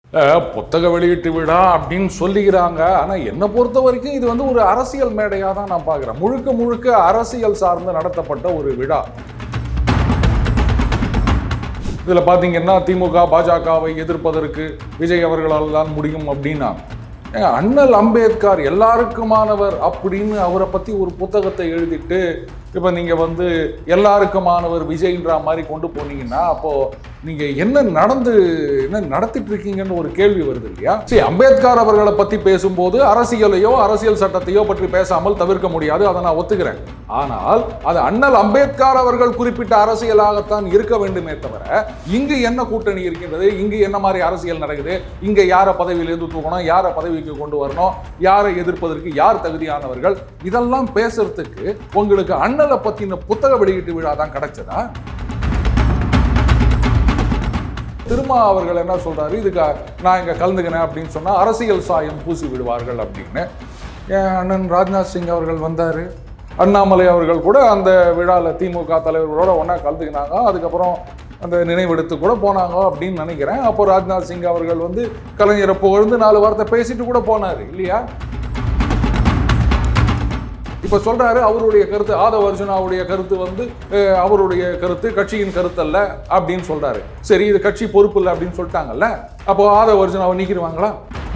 அஹ், புத்தக வெளியீட்டு விழா அப்படின்னு சொல்லிக்கிறாங்க ஆனால் என்னை பொறுத்த வரைக்கும் இது வந்து ஒரு அரசியல் மேடையாக தான் நான் பார்க்குறேன் முழுக்க முழுக்க அரசியல் சார்ந்து நடத்தப்பட்ட ஒரு விழா இதில் பார்த்தீங்கன்னா திமுக பாஜகவை எதிர்ப்பதற்கு விஜய் அவர்களால் தான் முடியும் அப்படின்னா ஏங்க, அண்ணல் அம்பேத்கர் எல்லாருக்குமானவர் அப்படின்னு அவரை பற்றி ஒரு புத்தகத்தை எழுதிட்டு இப்போ நீங்கள் வந்து எல்லாருக்குமானவர் விஜய்ன்ற மாதிரி கொண்டு போனீங்கன்னா அப்போது நீங்கள் என்ன நடந்து என்ன நடத்திட்டு இருக்கீங்கன்னு ஒரு கேள்வி வருது இல்லையா சரி அம்பேத்கர் அவர்களை பற்றி பேசும்போது அரசியலையோ அரசியல் சட்டத்தையோ பற்றி பேசாமல் தவிர்க்க முடியாது அதை நான் ஒத்துக்கிறேன் ஆனால் அது அண்ணல் அம்பேத்கர் அவர்கள் குறிப்பிட்ட அரசியலாகத்தான் இருக்க வேண்டுமே தவிர இங்கு என்ன கூட்டணி இருக்கின்றது இங்கு என்ன மாதிரி அரசியல் நடக்குது இங்க யாரை பதவியிலிருந்து தூக்கணும் யாரை பதவிக்கு கொண்டு வரணும் யாரை எதிர்ப்பதற்கு யார் தகுதியானவர்கள் இதெல்லாம் பேசுறதுக்கு உங்களுக்கு அண்ணலை பத்தின புத்தக வெளியீட்டு விழா தான் கிடைச்சதா திருமா அவர்கள் என்ன சொல்றாரு இதுக்கு நான் இங்க கலந்துக்கினேன் அப்படின்னு சொன்னா அரசியல் சாயம் பூசி விடுவார்கள் அப்படின்னு என் அண்ணன் ராஜ்நாத் சிங் அவர்கள் வந்தாரு அண்ணாமலை அவர்கள் கூட அந்த விழாவில் திமுக தலைவர்களோட ஒன்றா கலந்துக்கினாங்க அதுக்கப்புறம் அந்த நினைவெடுத்து கூட போனாங்க அப்படின்னு நினைக்கிறேன் அப்போ ராஜ்நாத் சிங் அவர்கள் வந்து கலைஞரை புகழ்ந்து நாலு வார்த்தை பேசிட்டு கூட போனார் இல்லையா இப்ப சொல்றாரு அவருடைய கருத்து ஆதவ அர்ஜுனாவுடைய கருத்து வந்து அஹ், அவருடைய கருத்து கட்சியின் கருத்து அல்ல அப்படின்னு சொல்றாரு சரி இது கட்சி பொறுப்பு இல்லை அப்படின்னு சொல்லிட்டாங்கல்ல அப்போ ஆதவ அர்ஜுனாவை நீக்கிடுவாங்களா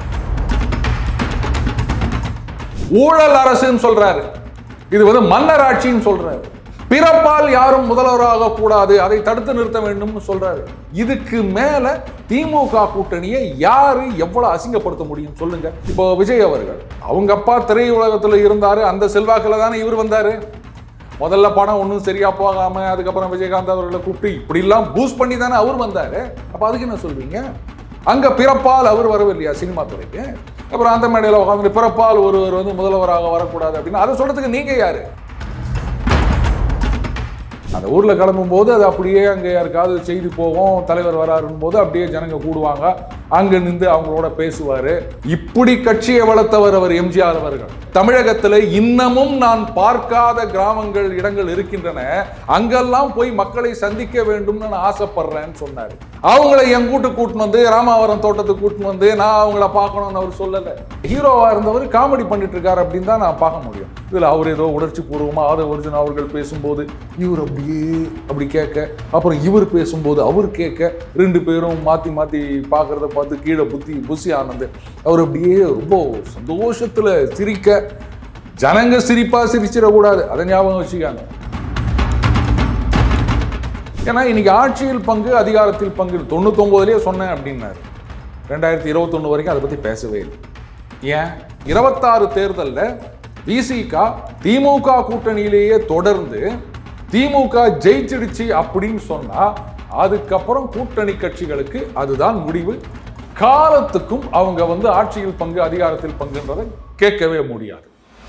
ஊழல் அரசுன்னு சொல்றாரு இது வந்து மன்னர் ஆட்சின்னு சொல்றாரு பிறப்பால் யாரும் முதல்வராக கூடாது அதை தடுத்து நிறுத்த வேண்டும்னு சொல்றாரு இதுக்கு மேல திமுக கூட்டணியை யாரு எவ்வளவு அசிங்கப்படுத்த முடியும் சொல்லுங்க இப்போ விஜய் அவர்கள் அவங்க அப்பா திரையுலகத்துல இருந்தாரு அந்த செல்வாக்குல தானே இவர் வந்தாரு முதல்ல படம் ஒன்றும் சரியா போகாம அதுக்கப்புறம் விஜயகாந்த் அவர்களை கூப்பிட்டு இப்படிலாம் பூஸ்ட் பண்ணி தானே அவர் வந்தாரு அப்ப அதுக்கு என்ன சொல்வீங்க அங்க பிறப்பால் அவர் வரவில்லையா சினிமா துறைக்கு அப்புறம் அந்த மேடையில் உட்காந்து பிறப்பால் ஒருவர் வந்து முதல்வராக வரக்கூடாது அப்படின்னு அதை சொல்றதுக்கு நீங்க யாரு அந்த ஊர்ல கிளம்பும் போது அது அப்படியே அங்க யாருக்காவது செய்தி போகும் தலைவர் வராருன்னு போது அப்படியே ஜனங்க கூடுவாங்க அங்க நின்று அவங்களோட பேசுவாரு இப்படி கட்சியை வளர்த்தவர் அவர் எம்ஜிஆர் அவர்கள் தமிழகத்துல இன்னமும் நான் பார்க்காத கிராமங்கள் இடங்கள் இருக்கின்றன அங்கெல்லாம் போய் மக்களை சந்திக்க வேண்டும்னு நான் ஆசைப்படுறேன்னு சொன்னாரு அவங்கள என் கூட்டு கூட்டின்னு வந்து ராமாவரம் தோட்டத்துக்கு கூட்டின்னு வந்து நான் அவங்கள பார்க்கணும்னு அவர் சொல்லல ஹீரோவா இருந்தவர் காமெடி பண்ணிட்டு இருக்காரு அப்படின்னு தான் நான் பார்க்க முடியும் இதுல அவர் ஏதோ உணர்ச்சி பூர்வமா ஆத ஒரிஜின் அவர்கள் பேசும்போது இவர் அப்படியே அப்படி கேட்க அப்புறம் இவர் பேசும்போது அவர் கேட்க ரெண்டு பேரும் மாத்தி மாத்தி பார்க்கறத பார்த்து கீழே புத்தி புசி ஆனந்து அவர் அப்படியே ரொம்ப சந்தோஷத்துல சிரிக்க ஜனங்க சிரிப்பா சிரிச்சிடக்கூடாது அதை ஞாபகம் வச்சுக்காங்க ஏன்னா இன்னைக்கு ஆட்சியில் பங்கு அதிகாரத்தில் பங்கு தொண்ணூத்தொன்பதுலயே சொன்னேன் அப்படின்னாரு ரெண்டாயிரத்தி இருபத்தொன்னு வரைக்கும் அதை பத்தி பேசவே இல்லை ஏன் இருபத்தாறு தேர்தலில் விசிக திமுக கூட்டணியிலேயே தொடர்ந்து திமுக ஜெயிச்சிடுச்சு அப்படின்னு சொன்னா அதுக்கப்புறம் கூட்டணி கட்சிகளுக்கு அதுதான் முடிவு காலத்துக்கும் அவங்க வந்து ஆட்சியில் பங்கு அதிகாரத்தில் பங்குன்றதை கேட்கவே முடியாது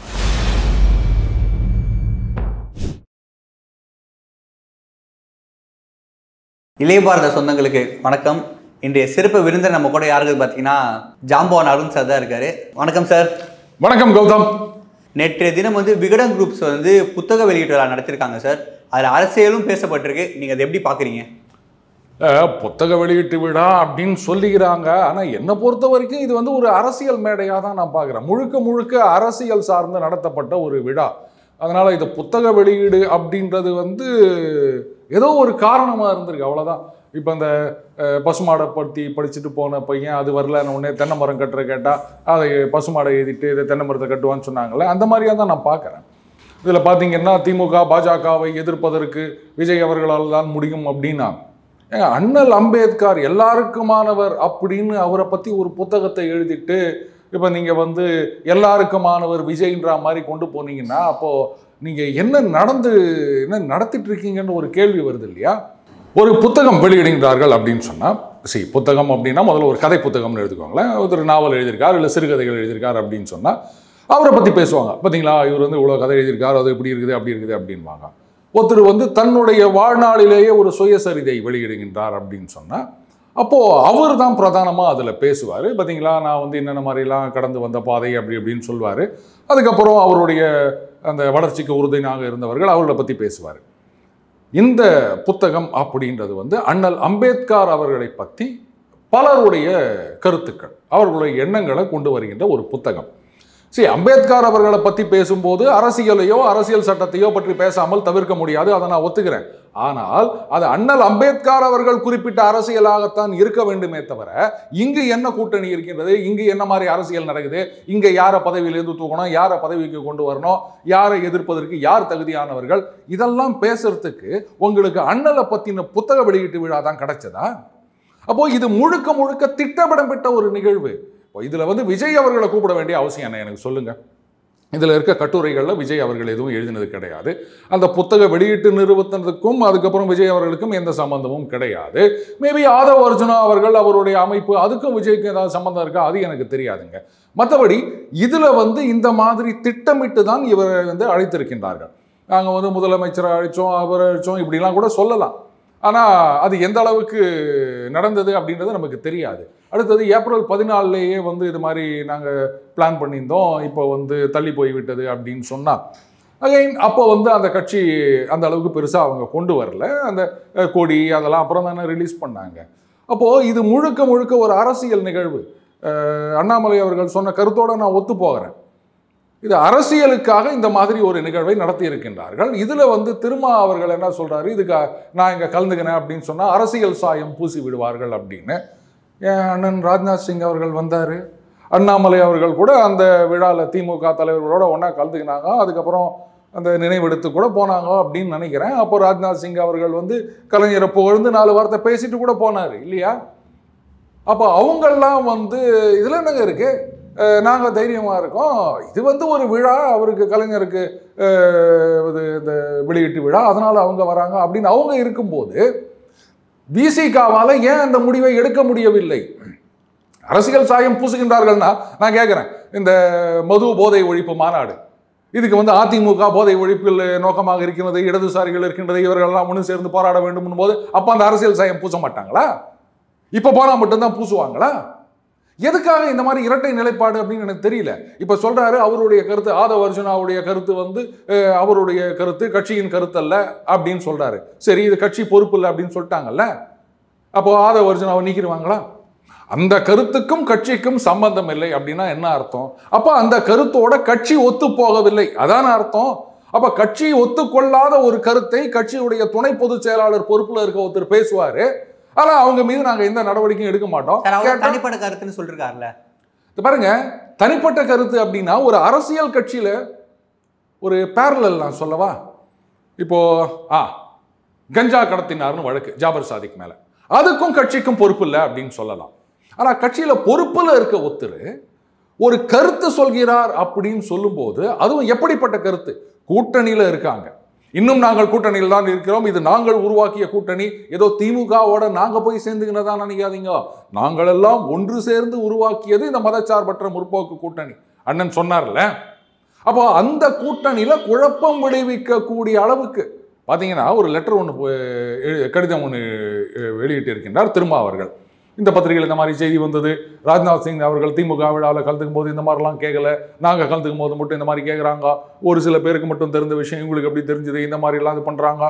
இளைய பாரத சொந்தங்களுக்கு வணக்கம் இன்றைய சிறப்பு விருந்தர் நம்ம கூட யாருக்கு பார்த்தீங்கன்னா ஜாம்பவான் அருண் சார் தான் இருக்காரு வணக்கம் சார் வணக்கம் கௌதம் நேற்றைய தினம் வந்து விகடன் குரூப்ஸ் வந்து புத்தக வெளியீட்டு விழா நடத்திருக்காங்க சார் அதில் அரசியலும் பேசப்பட்டிருக்கு நீங்கள் அதை எப்படி பார்க்குறீங்க அஹ், புத்தக வெளியீட்டு விழா அப்படின்னு சொல்லிக்கிறாங்க ஆனால் என்னை பொறுத்த வரைக்கும் இது வந்து ஒரு அரசியல் மேடையாக தான் நான் பார்க்குறேன் முழுக்க முழுக்க அரசியல் சார்ந்து நடத்தப்பட்ட ஒரு விழா அதனால் இது புத்தக வெளியீடு அப்படின்றது வந்து ஏதோ ஒரு காரணமாக இருந்திருக்கு அவ்வளோதான் இப்போ இந்த அஹ், பசுமாடை பற்றி படிச்சுட்டு போன பையன் அது வரல உடனே தென்னை மரம் கட்டுற கேட்டால் அதை பசுமாடை எழுதிட்டு இதை தென்னை மரத்தை கட்டுவான்னு சொன்னாங்கல்ல அந்த மாதிரியாக தான் நான் பார்க்குறேன் இதில் பார்த்தீங்கன்னா திமுக பாஜகவை எதிர்ப்பதற்கு விஜய் அவர்களால் தான் முடியும் அப்படின்னா ஏங்க, அண்ணல் அம்பேத்கர் எல்லாருக்குமானவர் அப்படின்னு அவரை பற்றி ஒரு புத்தகத்தை எழுதிட்டு இப்போ நீங்கள் வந்து எல்லாருக்குமானவர் விஜய்ன்ற மாதிரி கொண்டு போனீங்கன்னா அப்போது நீங்கள் என்ன நடந்து என்ன நடத்திட்டு இருக்கீங்கன்னு ஒரு கேள்வி வருது இல்லையா ஒரு புத்தகம் வெளியிடுகிறார்கள் அப்படின்னு சொன்னால் சரி புத்தகம் அப்படின்னா முதல்ல ஒரு கதை புத்தகம்னு எடுத்துக்கோங்களேன் ஒரு நாவல் எழுதியிருக்கார் இல்லை சிறுகதைகள் எழுதியிருக்கார் அப்படின்னு சொன்னால் அவரை பற்றி பேசுவாங்க பார்த்தீங்களா இவர் வந்து இவ்வளோ கதை எழுதியிருக்கார் அது இப்படி இருக்குது அப்படி இருக்குது அப்படின்வாங்க ஒருத்தர் வந்து தன்னுடைய வாழ்நாளிலேயே ஒரு சுயசரிதை வெளியிடுகின்றார் அப்படின்னு சொன்னால் அப்போது அவர் தான் பிரதானமாக அதில் பேசுவார் பார்த்தீங்களா நான் வந்து என்னென்ன மாதிரிலாம் கடந்து வந்த பாதை அப்படி அப்படின்னு சொல்வார் அதுக்கப்புறம் அவருடைய அந்த வளர்ச்சிக்கு உறுதுணையாக இருந்தவர்கள் அவர்களை பற்றி பேசுவார் இந்த புத்தகம் அப்படின்றது வந்து அண்ணல் அம்பேத்கர் அவர்களை பற்றி பலருடைய கருத்துக்கள் அவர்களுடைய எண்ணங்களை கொண்டு வருகின்ற ஒரு புத்தகம் சரி அம்பேத்கர் அவர்களை பற்றி பேசும்போது அரசியலையோ அரசியல் சட்டத்தையோ பற்றி பேசாமல் தவிர்க்க முடியாது அதை நான் ஒத்துக்கிறேன் ஆனால் அது அண்ணல் அம்பேத்கர் அவர்கள் குறிப்பிட்ட அரசியலாகத்தான் இருக்க வேண்டுமே தவிர இங்கு என்ன கூட்டணி இருக்கின்றது இங்கு என்ன மாதிரி அரசியல் நடக்குது இங்க யாரை பதவியிலிருந்து தூக்கணும் யாரை பதவிக்கு கொண்டு வரணும் யாரை எதிர்ப்பதற்கு யார் தகுதியானவர்கள் இதெல்லாம் பேசுறதுக்கு உங்களுக்கு அண்ணலை பத்தின புத்தக வெளியீட்டு விழா தான் கிடைச்சதா அப்போ இது முழுக்க முழுக்க திட்டமிடப்பட்ட ஒரு நிகழ்வு இப்போ இதுல வந்து விஜய் அவர்களை கூப்பிட வேண்டிய அவசியம் என்ன எனக்கு சொல்லுங்க இதுல இருக்க கட்டுரைகளில் விஜய் அவர்கள் எதுவும் எழுதினது கிடையாது அந்த புத்தக வெளியீட்டு நிறுவனத்துக்கும் அதுக்கப்புறம் விஜய் அவர்களுக்கும் எந்த சம்பந்தமும் கிடையாது மேபி ஆதவ அர்ஜுனா அவர்கள் அவருடைய அமைப்பு அதுக்கும் விஜய்க்கு ஏதாவது சம்பந்தம் இருக்கா அது எனக்கு தெரியாதுங்க மற்றபடி இதுல வந்து இந்த மாதிரி திட்டமிட்டு தான் இவரை வந்து அழைத்திருக்கின்றார்கள் நாங்கள் வந்து முதலமைச்சரை அழைச்சோம் அவரை அழைச்சோம் இப்படிலாம் கூட சொல்லலாம் ஆனால் அது எந்த அளவுக்கு நடந்தது அப்படின்றது நமக்கு தெரியாது அடுத்தது ஏப்ரல் பதினாலுலேயே வந்து இது மாதிரி நாங்கள் பிளான் பண்ணியிருந்தோம் இப்போ வந்து தள்ளி போய் விட்டது அப்படின்னு சொன்னால் அகைன் அப்போ வந்து அந்த கட்சி அந்த அளவுக்கு பெருசாக அவங்க கொண்டு வரல அந்த அஹ், கொடி அதெல்லாம் அப்புறம் தானே ரிலீஸ் பண்ணாங்க அப்போது இது முழுக்க முழுக்க ஒரு அரசியல் நிகழ்வு அஹ், அண்ணாமலை அவர்கள் சொன்ன கருத்தோடு நான் ஒத்து போகிறேன் இது அரசியலுக்காக இந்த மாதிரி ஒரு நிகழ்வை நடத்தி இருக்கின்றார்கள் இதுல வந்து திருமா அவர்கள் என்ன சொல்றாரு இதுக்கு நான் இங்க கலந்துக்கினேன் அப்படின்னு சொன்னா அரசியல் சாயம் பூசி விடுவார்கள் அப்படின்னு என் அண்ணன் ராஜ்நாத் சிங் அவர்கள் வந்தாரு அண்ணாமலை அவர்கள் கூட அந்த விழாவில் திமுக தலைவர்களோட ஒன்றா கலந்துக்கினாங்க அதுக்கப்புறம் அந்த நினைவெடுத்து கூட போனாங்க அப்படின்னு நினைக்கிறேன் அப்போ ராஜ்நாத் சிங் அவர்கள் வந்து கலைஞரை புகழ்ந்து நாலு வார்த்தை பேசிட்டு கூட போனார் இல்லையா அப்போ அவங்கெல்லாம் வந்து இதில் என்னங்க இருக்கு அஹ் நாங்க தைரியமா இருக்கோம் இது வந்து ஒரு விழா அவருக்கு கலைஞருக்கு அஹ், இது இந்த வெளியீட்டு விழா அதனால அவங்க வராங்க அப்படின்னு அவங்க இருக்கும்போது விசிகாவால ஏன் அந்த முடிவை எடுக்க முடியவில்லை அரசியல் சாயம் பூசுகின்றார்கள்னா நான் கேட்குறேன் இந்த மது போதை ஒழிப்பு மாநாடு இதுக்கு வந்து அதிமுக போதை ஒழிப்பில் நோக்கமாக இருக்கிறது இடதுசாரிகள் இருக்கின்றது இவர்களெல்லாம் ஒன்று சேர்ந்து போராட வேண்டும் போது அப்போ அந்த அரசியல் சாயம் பூச மாட்டாங்களா இப்போ போனால் மட்டும்தான் பூசுவாங்களா எதுக்காக இந்த மாதிரி இரட்டை நிலைப்பாடு அப்படின்னு எனக்கு தெரியல இப்போ சொல்றாரு அவருடைய கருத்து ஆதவ அர்ஜுனாவுடைய கருத்து வந்து அஹ், அவருடைய கருத்து கட்சியின் கருத்து அல்ல அப்படின்னு சொல்றாரு சரி இது கட்சி பொறுப்பு இல்லை அப்படின்னு சொல்லிட்டாங்கல்ல அப்போ ஆதவ அர்ஜுனாவை நீக்கிடுவாங்களா அந்த கருத்துக்கும் கட்சிக்கும் சம்பந்தம் இல்லை அப்படின்னா என்ன அர்த்தம் அப்ப அந்த கருத்தோட கட்சி ஒத்து போகவில்லை அதான அர்த்தம் அப்ப கட்சி ஒத்துக்கொள்ளாத ஒரு கருத்தை கட்சியுடைய துணை பொதுச் செயலாளர் பொறுப்புல இருக்க ஒருத்தர் பேசுவாரு ஆனா அவங்க மீது நாங்க எந்த நடவடிக்கையும் எடுக்க மாட்டோம் சார் அவர் கேட்டா- தனிப்பட்ட கருத்துன்னு சொல்லிருக்காருல்ல இது பாருங்க தனிப்பட்ட கருத்து அப்படின்னா ஒரு அரசியல் கட்சியில ஒரு பேரலல் நான் சொல்லவா இப்போ ஆ கஞ்சா கடத்தினார்னு வழக்கு ஜாபர் சாதிக் மேல அதுக்கும் கட்சிக்கும் பொறுப்பு இல்லை அப்படின்னு சொல்லலாம் ஆனா கட்சியில பொறுப்புல இருக்க ஒருத்தர் ஒரு கருத்து சொல்கிறார் அப்படின்னு சொல்லும்போது அதுவும் எப்படிப்பட்ட கருத்து கூட்டணியில இருக்காங்க இன்னும் நாங்கள் கூட்டணியில் தான் இருக்கிறோம் இது நாங்கள் உருவாக்கிய கூட்டணி ஏதோ திமுகவோட நாங்க போய் சேர்ந்துக்கினதா நினைக்காதீங்க நாங்கள் எல்லாம் ஒன்று சேர்ந்து உருவாக்கியது இந்த மதச்சார்பற்ற முற்போக்கு கூட்டணி அண்ணன் சொன்னார்ல அப்போ அந்த கூட்டணியில குழப்பம் விளைவிக்கக்கூடிய அளவுக்கு பாத்தீங்கன்னா ஒரு லெட்டர் ஒன்று கடிதம் ஒன்று வெளியிட்டு இருக்கின்றார் திருமா அவர்கள் இந்த பத்திரிகையில் இந்த மாதிரி செய்தி வந்தது ராஜ்நாத் சிங் அவர்கள் திமுக விழாவில் கலந்துக்கும் போது இந்த மாதிரிலாம் கேட்கல நாங்கள் கலந்துக்கும் போது மட்டும் இந்த மாதிரி கேட்குறாங்க ஒரு சில பேருக்கு மட்டும் தெரிந்த விஷயம் இவங்களுக்கு எப்படி தெரிஞ்சது இந்த மாதிரிலாம் இது பண்ணுறாங்க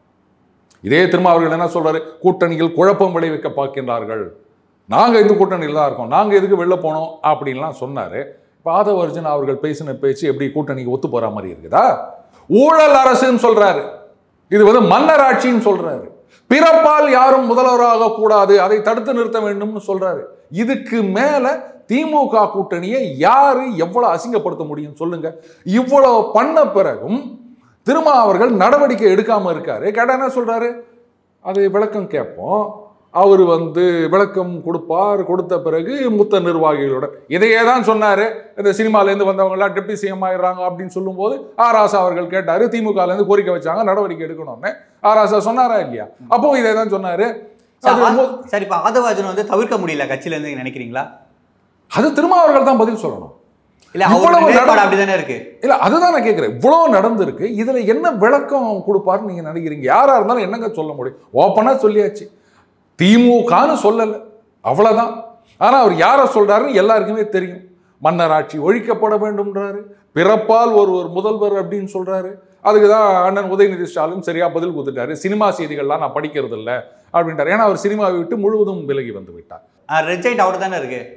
இதே திரும்ப அவர்கள் என்ன சொல்றாரு கூட்டணியில் குழப்பம் விளைவிக்க பார்க்கின்றார்கள் நாங்கள் இந்த கூட்டணியில் தான் இருக்கோம் நாங்கள் எதுக்கு வெளில போனோம் அப்படின்லாம் சொன்னார் பாதவ அர்ஜுன் அவர்கள் பேசின பேச்சு எப்படி கூட்டணிக்கு ஒத்து போற மாதிரி இருக்குதா ஊழல் அரசுன்னு சொல்றாரு இது வந்து மன்னர் ஆட்சின்னு சொல்றாரு பிறப்பால் யாரும் முதல்வராக கூடாது அதை தடுத்து நிறுத்த வேண்டும்னு சொல்றாரு இதுக்கு மேல திமுக கூட்டணியை யாரு எவ்வளவு அசிங்கப்படுத்த முடியும் சொல்லுங்க இவ்வளவு பண்ண பிறகும் திருமா அவர்கள் நடவடிக்கை எடுக்காம இருக்காரு கேட்டா என்ன சொல்றாரு அது விளக்கம் கேட்போம் அவர் வந்து விளக்கம் கொடுப்பார் கொடுத்த பிறகு மூத்த நிர்வாகிகளோட இதையே தான் சொன்னாரு இந்த சினிமாலேருந்து வந்தவங்களாம் டெப்டி சிஎம் ஆயிடுறாங்க அப்படின்னு சொல்லும்போது ஆர் ஆசா அவர்கள் கேட்டாரு திமுகலேருந்து கோரிக்கை வச்சாங்க நடவடிக்கை எடுக்கணும்னு ஆர் ஆசா சொன்னாரா இல்லையா அப்போ இதே தான் சொன்னாரு அது ரொம்ப- சரி இப்ப ஆதவாஜன் வந்து தவிர்க்க முடியல கட்சியில இருந்து நினைக்கிறீங்களா அது திருமா அவர்கள் தான் பதில் சொல்லணும் இல்ல அவரோட இவ்வளவு நிலைப்பாடு நட- அப்படிதானே இருக்கு இல்ல அதுதான் நான் கேட்கிறேன் இவ்வளோ நடந்திருக்கு இதுல என்ன விளக்கம் கொடுப்பாருன்னு நீங்க நினைக்கிறீங்க யாரா இருந்தாலும் என்னங்க சொல்ல முடியும் ஓப்பனா சொல்லியாச்சு திமுகன்னு சொல்லல அவ்வளவுதான் ஆனா அவர் யாரை சொல்றாருன்னு எல்லாருக்குமே தெரியும் மன்னர் ஆட்சி ஒழிக்கப்பட வேண்டும்ன்றாரு பிறப்பால் ஒரு ஒரு முதல்வர் அப்படின்னு சொல்றாரு அதுக்கு தான் அண்ணன் உதயநிதி ஸ்டாலின் சரியா பதில் கொடுத்துட்டாரு சினிமா செய்திகள்லாம் நான் படிக்கிறது இல்லை அப்படின்ட்டார் ஏன்னா அவர் சினிமாவை விட்டு முழுவதும் விலகி வந்து விட்டார் ரெட் சைட் அவர் தானே இருக்கு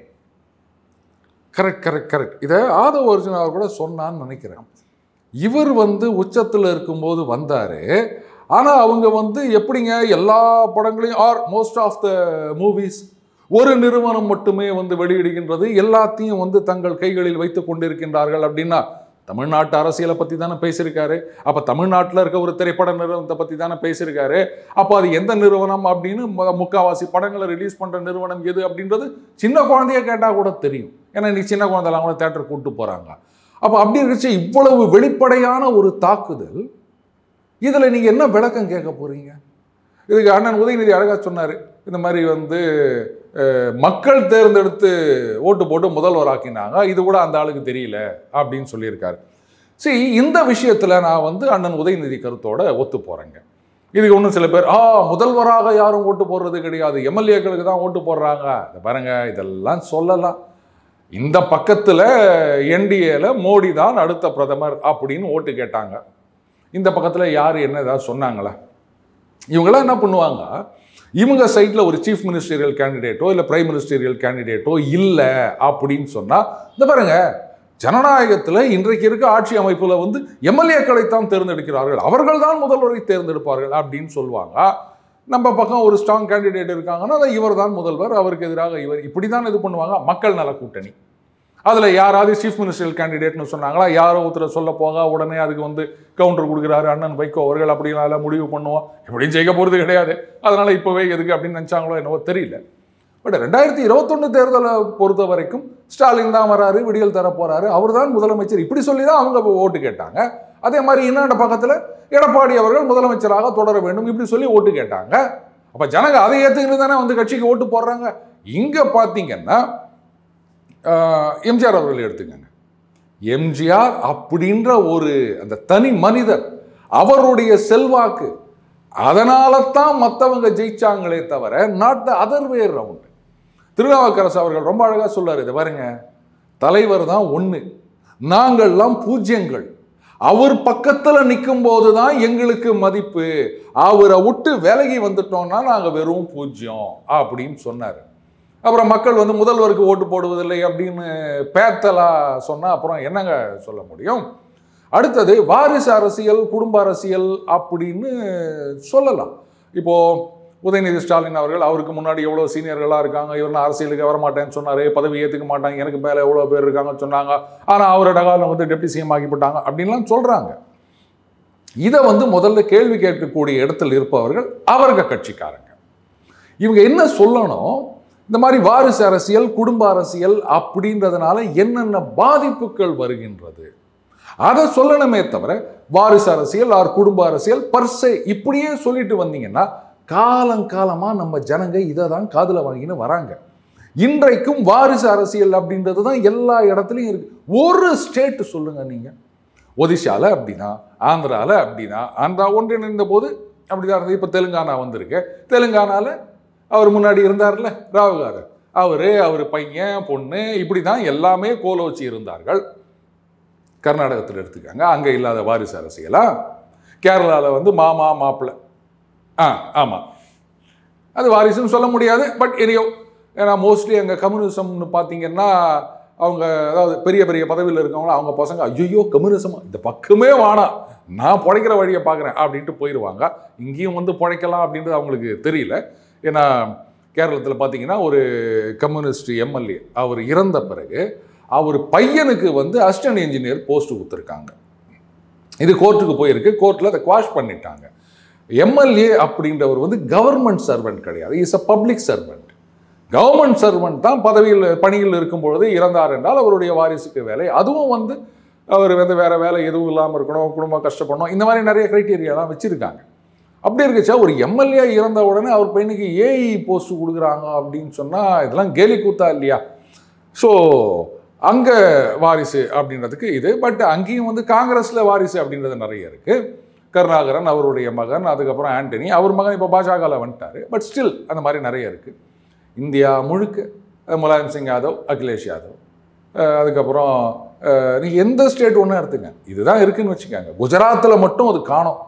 கரெக்ட் கரெக்ட் கரெக்ட் இதை ஆதவ அர்ஜுன் அவர் கூட சொன்னான்னு நினைக்கிறேன் இவர் வந்து உச்சத்தில் இருக்கும்போது வந்தார் ஆனால் அவங்க வந்து எப்படிங்க எல்லா படங்களையும் are most of the movies ஒரு நிறுவனம் மட்டுமே வந்து வெளியிடுகின்றது எல்லாத்தையும் வந்து தங்கள் கைகளில் வைத்து கொண்டிருக்கின்றார்கள் அப்படின்னா தமிழ்நாட்டு அரசியலை பற்றி தானே பேசியிருக்காரு அப்போ தமிழ்நாட்டில் இருக்க ஒரு திரைப்பட நிறுவனத்தை பற்றி தானே பேசியிருக்காரு அப்போ அது எந்த நிறுவனம் அப்படின்னு மு- முக்காவாசி படங்களை ரிலீஸ் பண்ணுற நிறுவனம் எது அப்படின்றது சின்ன குழந்தைய கேட்டால் கூட தெரியும் ஏன்னா இன்னைக்கு சின்ன குழந்தைலாம் கூட தேட்டர் கூப்பிட்டு போகிறாங்க அப்போ அப்படி இருந்துச்சு இவ்வளவு வெளிப்படையான ஒரு தாக்குதல் இதில் நீங்கள் என்ன விளக்கம் கேட்க போகிறீங்க இதுக்கு அண்ணன் உதயநிதி அழகாக சொன்னார் இந்த மாதிரி வந்து அஹ், மக்கள் தேர்ந்தெடுத்து ஓட்டு போட்டு முதல்வராக்கினாங்க இது கூட அந்த ஆளுக்கு தெரியல அப்படின்னு சொல்லியிருக்காரு சரி இந்த விஷயத்தில் நான் வந்து அண்ணன் உதயநிதி கருத்தோட ஒத்து போகிறேங்க இதுக்கு ஒன்றும் சில பேர் ஆ முதல்வராக யாரும் ஓட்டு போடுறது கிடையாது எம்எல்ஏக்களுக்கு தான் ஓட்டு போடுறாங்க இதை பாருங்க இதெல்லாம் சொல்லலாம் இந்த பக்கத்தில் என்டிஏல மோடி தான் அடுத்த பிரதமர் அப்படின்னு ஓட்டு கேட்டாங்க இந்த பக்கத்தில் யார் என்ன ஏதாவது சொன்னாங்களா இவங்கெல்லாம் என்ன பண்ணுவாங்க இவங்க சைட்டில் ஒரு சீஃப் மினிஸ்டரியல் கேண்டிடேட்டோ இல்லை பிரைம் மினிஸ்டரியல் கேண்டிடேட்டோ இல்லை அப்படின்னு சொன்னால் இந்த பாருங்க ஜனநாயகத்தில் இன்றைக்கு இருக்க ஆட்சி அமைப்பில் வந்து எம்எல்ஏக்களைத்தான் தேர்ந்தெடுக்கிறார்கள் அவர்கள் தான் முதல்வரை தேர்ந்தெடுப்பார்கள் அப்படின்னு சொல்லுவாங்க நம்ம பக்கம் ஒரு ஸ்ட்ராங் கேண்டிடேட் இருக்காங்கன்னா அதை இவர் தான் முதல்வர் அவருக்கு எதிராக இவர் இப்படி தான் இது பண்ணுவாங்க மக்கள் நல கூட்டணி அதில் யாராவது சீஃப் மினிஸ்டர் கேண்டிடேட்னு சொன்னாங்களா யாரோ ஒருத்தர் சொல்ல போக உடனே அதுக்கு வந்து கவுண்டர் கொடுக்குறாரு அண்ணன் வைகோ அவர்கள் அப்படினால முடிவு பண்ணுவோம் எப்படியும் ஜெயிக்க போகிறது கிடையாது அதனால் இப்போவே எதுக்கு அப்படின்னு நினச்சாங்களோ என்னவோ தெரியல பட் ரெண்டாயிரத்தி இருபத்தொன்று தேர்தலை பொறுத்த வரைக்கும் ஸ்டாலின் தான் வராரு விடியல் தர போறாரு அவர் தான் முதலமைச்சர் இப்படி சொல்லி தான் அவங்க ஓட்டு கேட்டாங்க அதே மாதிரி இன்னொரு பக்கத்தில் எடப்பாடி அவர்கள் முதலமைச்சராக தொடர வேண்டும் இப்படி சொல்லி ஓட்டு கேட்டாங்க அப்போ ஜனங்க அதை ஏற்றுக்கிட்டு தானே வந்து கட்சிக்கு ஓட்டு போடுறாங்க இங்கே பார்த்தீங்கன்னா ஆஹ், எம்ஜிஆர் அவர்கள் எடுத்துக்கங்க எம்ஜிஆர் அப்படின்ற ஒரு அந்த தனி மனிதர் அவருடைய செல்வாக்கு அதனால தான் மற்றவங்க ஜெயிச்சாங்களே தவிர not the other way round Thirunavukkarasu அவர்கள் ரொம்ப அழகாக சொல்றாரு இதை பாருங்க தலைவர் தான் ஒன்று நாங்கள்லாம் பூஜ்யங்கள் அவர் பக்கத்தில் நிற்கும் போது தான் எங்களுக்கு மதிப்பு அவரை விட்டு விலகி வந்துட்டோம்னா நாங்கள் வெறும் பூஜ்யம் அப்படின்னு சொன்னார் அப்புறம் மக்கள் வந்து முதல்வருக்கு ஓட்டு போடுவதில்லை அப்படின்னு பேத்தலா சொன்னால் அப்புறம் என்னங்க சொல்ல முடியும் அடுத்தது வாரிசு அரசியல் குடும்ப அரசியல் அப்படின்னு சொல்லலாம் இப்போ உதயநிதி ஸ்டாலின் அவர்கள் அவருக்கு முன்னாடி எவ்வளோ சீனியர்களாக இருக்காங்க இவர் நான் அரசியலுக்கு வரமாட்டேன்னு சொன்னார் பதவி ஏற்றுக்க மாட்டாங்க எனக்கு மேலே எவ்வளோ பேர் இருக்காங்கன்னு சொன்னாங்க ஆனால் அவரோட காலம் வந்து டெப்டி சிஎம் ஆக்கிவிட்டாங்க அப்படின்லாம் சொல்கிறாங்க இதை வந்து முதல்ல கேள்வி கேட்கக்கூடிய இடத்தில் இருப்பவர்கள் அவர்க கட்சிக்காரங்க இவங்க என்ன சொல்லணும் இந்த மாதிரி வாரிசு அரசியல் குடும்ப அரசியல் அப்படின்றதுனால என்னென்ன பாதிப்புகள் வருகின்றது அதை சொல்லணுமே தவிர வாரிசு அரசியல் ஆர் குடும்ப அரசியல் பர்சே இப்படியே சொல்லிட்டு வந்தீங்கன்னா காலங்காலமாக நம்ம ஜனங்க இதை தான் காதில் வாங்கின்னு வராங்க இன்றைக்கும் வாரிசு அரசியல் அப்படின்றது தான் எல்லா இடத்துலையும் இருக்கு ஒரு ஸ்டேட் சொல்லுங்க நீங்கள் ஒடிஷால அப்படின்னா ஆந்திரால அப்படின்னா ஆந்திரா ஒன்றிணைந்த போது அப்படிதான் இருந்தது இப்போ தெலுங்கானா வந்திருக்கு தெலுங்கானால அவர் முன்னாடி இருந்தார்ல ராவுகார் அவரு அவர் பையன் பொண்ணு இப்படி தான் எல்லாமே கோலோச்சி இருந்தார்கள் கர்நாடகத்தில் எடுத்துக்காங்க அங்கே இல்லாத வாரிசு அரசியலா கேரளாவில் வந்து மாமா மாப்பிள்ளை ஆ ஆமாம் அது வாரிசுன்னு சொல்ல முடியாது பட் எரியோ ஏன்னா மோஸ்ட்லி அங்கே கம்யூனிசம்னு பார்த்தீங்கன்னா அவங்க அதாவது பெரிய பெரிய பதவியில் இருக்கவங்க அவங்க பசங்க ஐயோ கம்யூனிசம் இந்த பக்கமே வேணாம் நான் பிழைக்கிற வழியை பார்க்குறேன் அப்படின்ட்டு போயிடுவாங்க இங்கேயும் வந்து பிழைக்கலாம் அப்படின்றது அவங்களுக்கு தெரியல ஏன்னா கேரளத்தில் பார்த்தீங்கன்னா ஒரு கம்யூனிஸ்ட் எம்எல்ஏ அவர் இறந்த பிறகு அவர் பையனுக்கு வந்து அசிஸ்டன்ட் இன்ஜினியர் போஸ்ட் கொடுத்துருக்காங்க இது கோர்ட்டுக்கு போயிருக்கு கோர்ட்டில் அதை குவாஷ் பண்ணிட்டாங்க எம்எல்ஏ அப்படின்றவர் வந்து கவர்மெண்ட் சர்வெண்ட் கிடையாது is a public servant government servant தான் பதவியில் பணியில் இருக்கும் பொழுது இறந்தார் என்றால் அவருடைய வாரிசுக்கு வேலை அதுவும் வந்து அவர் வந்து வேற வேலை எதுவும் இல்லாமல் இருக்கணும் குடும்பம் கஷ்டப்படணும் இந்த மாதிரி நிறைய க்ரைட்டீரியாலாம் வச்சுருக்காங்க அப்படி இருக்குச்சா ஒரு எம்எல்ஏ இறந்த உடனே அவர் பையனுக்கு ஏஇ போஸ்ட் கொடுக்குறாங்க அப்படின்னு சொன்னால் இதெல்லாம் கேலி கூத்தா இல்லையா ஸோ அங்கே வாரிசு அப்படின்றதுக்கு இது பட் அங்கேயும் வந்து காங்கிரஸில் வாரிசு அப்படின்றது நிறைய இருக்குது கருணாகரன் அவருடைய மகன் அதுக்கப்புறம் ஆண்டனி அவர் மகன் இப்போ பாஜகவில் வந்துட்டார் பட் ஸ்டில் அந்த மாதிரி நிறைய இருக்குது இந்தியா முழுக்க அஹ் முலாயம் சிங் யாதவ் அகிலேஷ் யாதவ் அஹ் அதுக்கப்புறம் நீங்கள் எந்த ஸ்டேட் ஒன்றும் எடுத்துங்க இதுதான் இருக்குன்னு வச்சுக்கோங்க குஜராத்தில் மட்டும் அது காணும்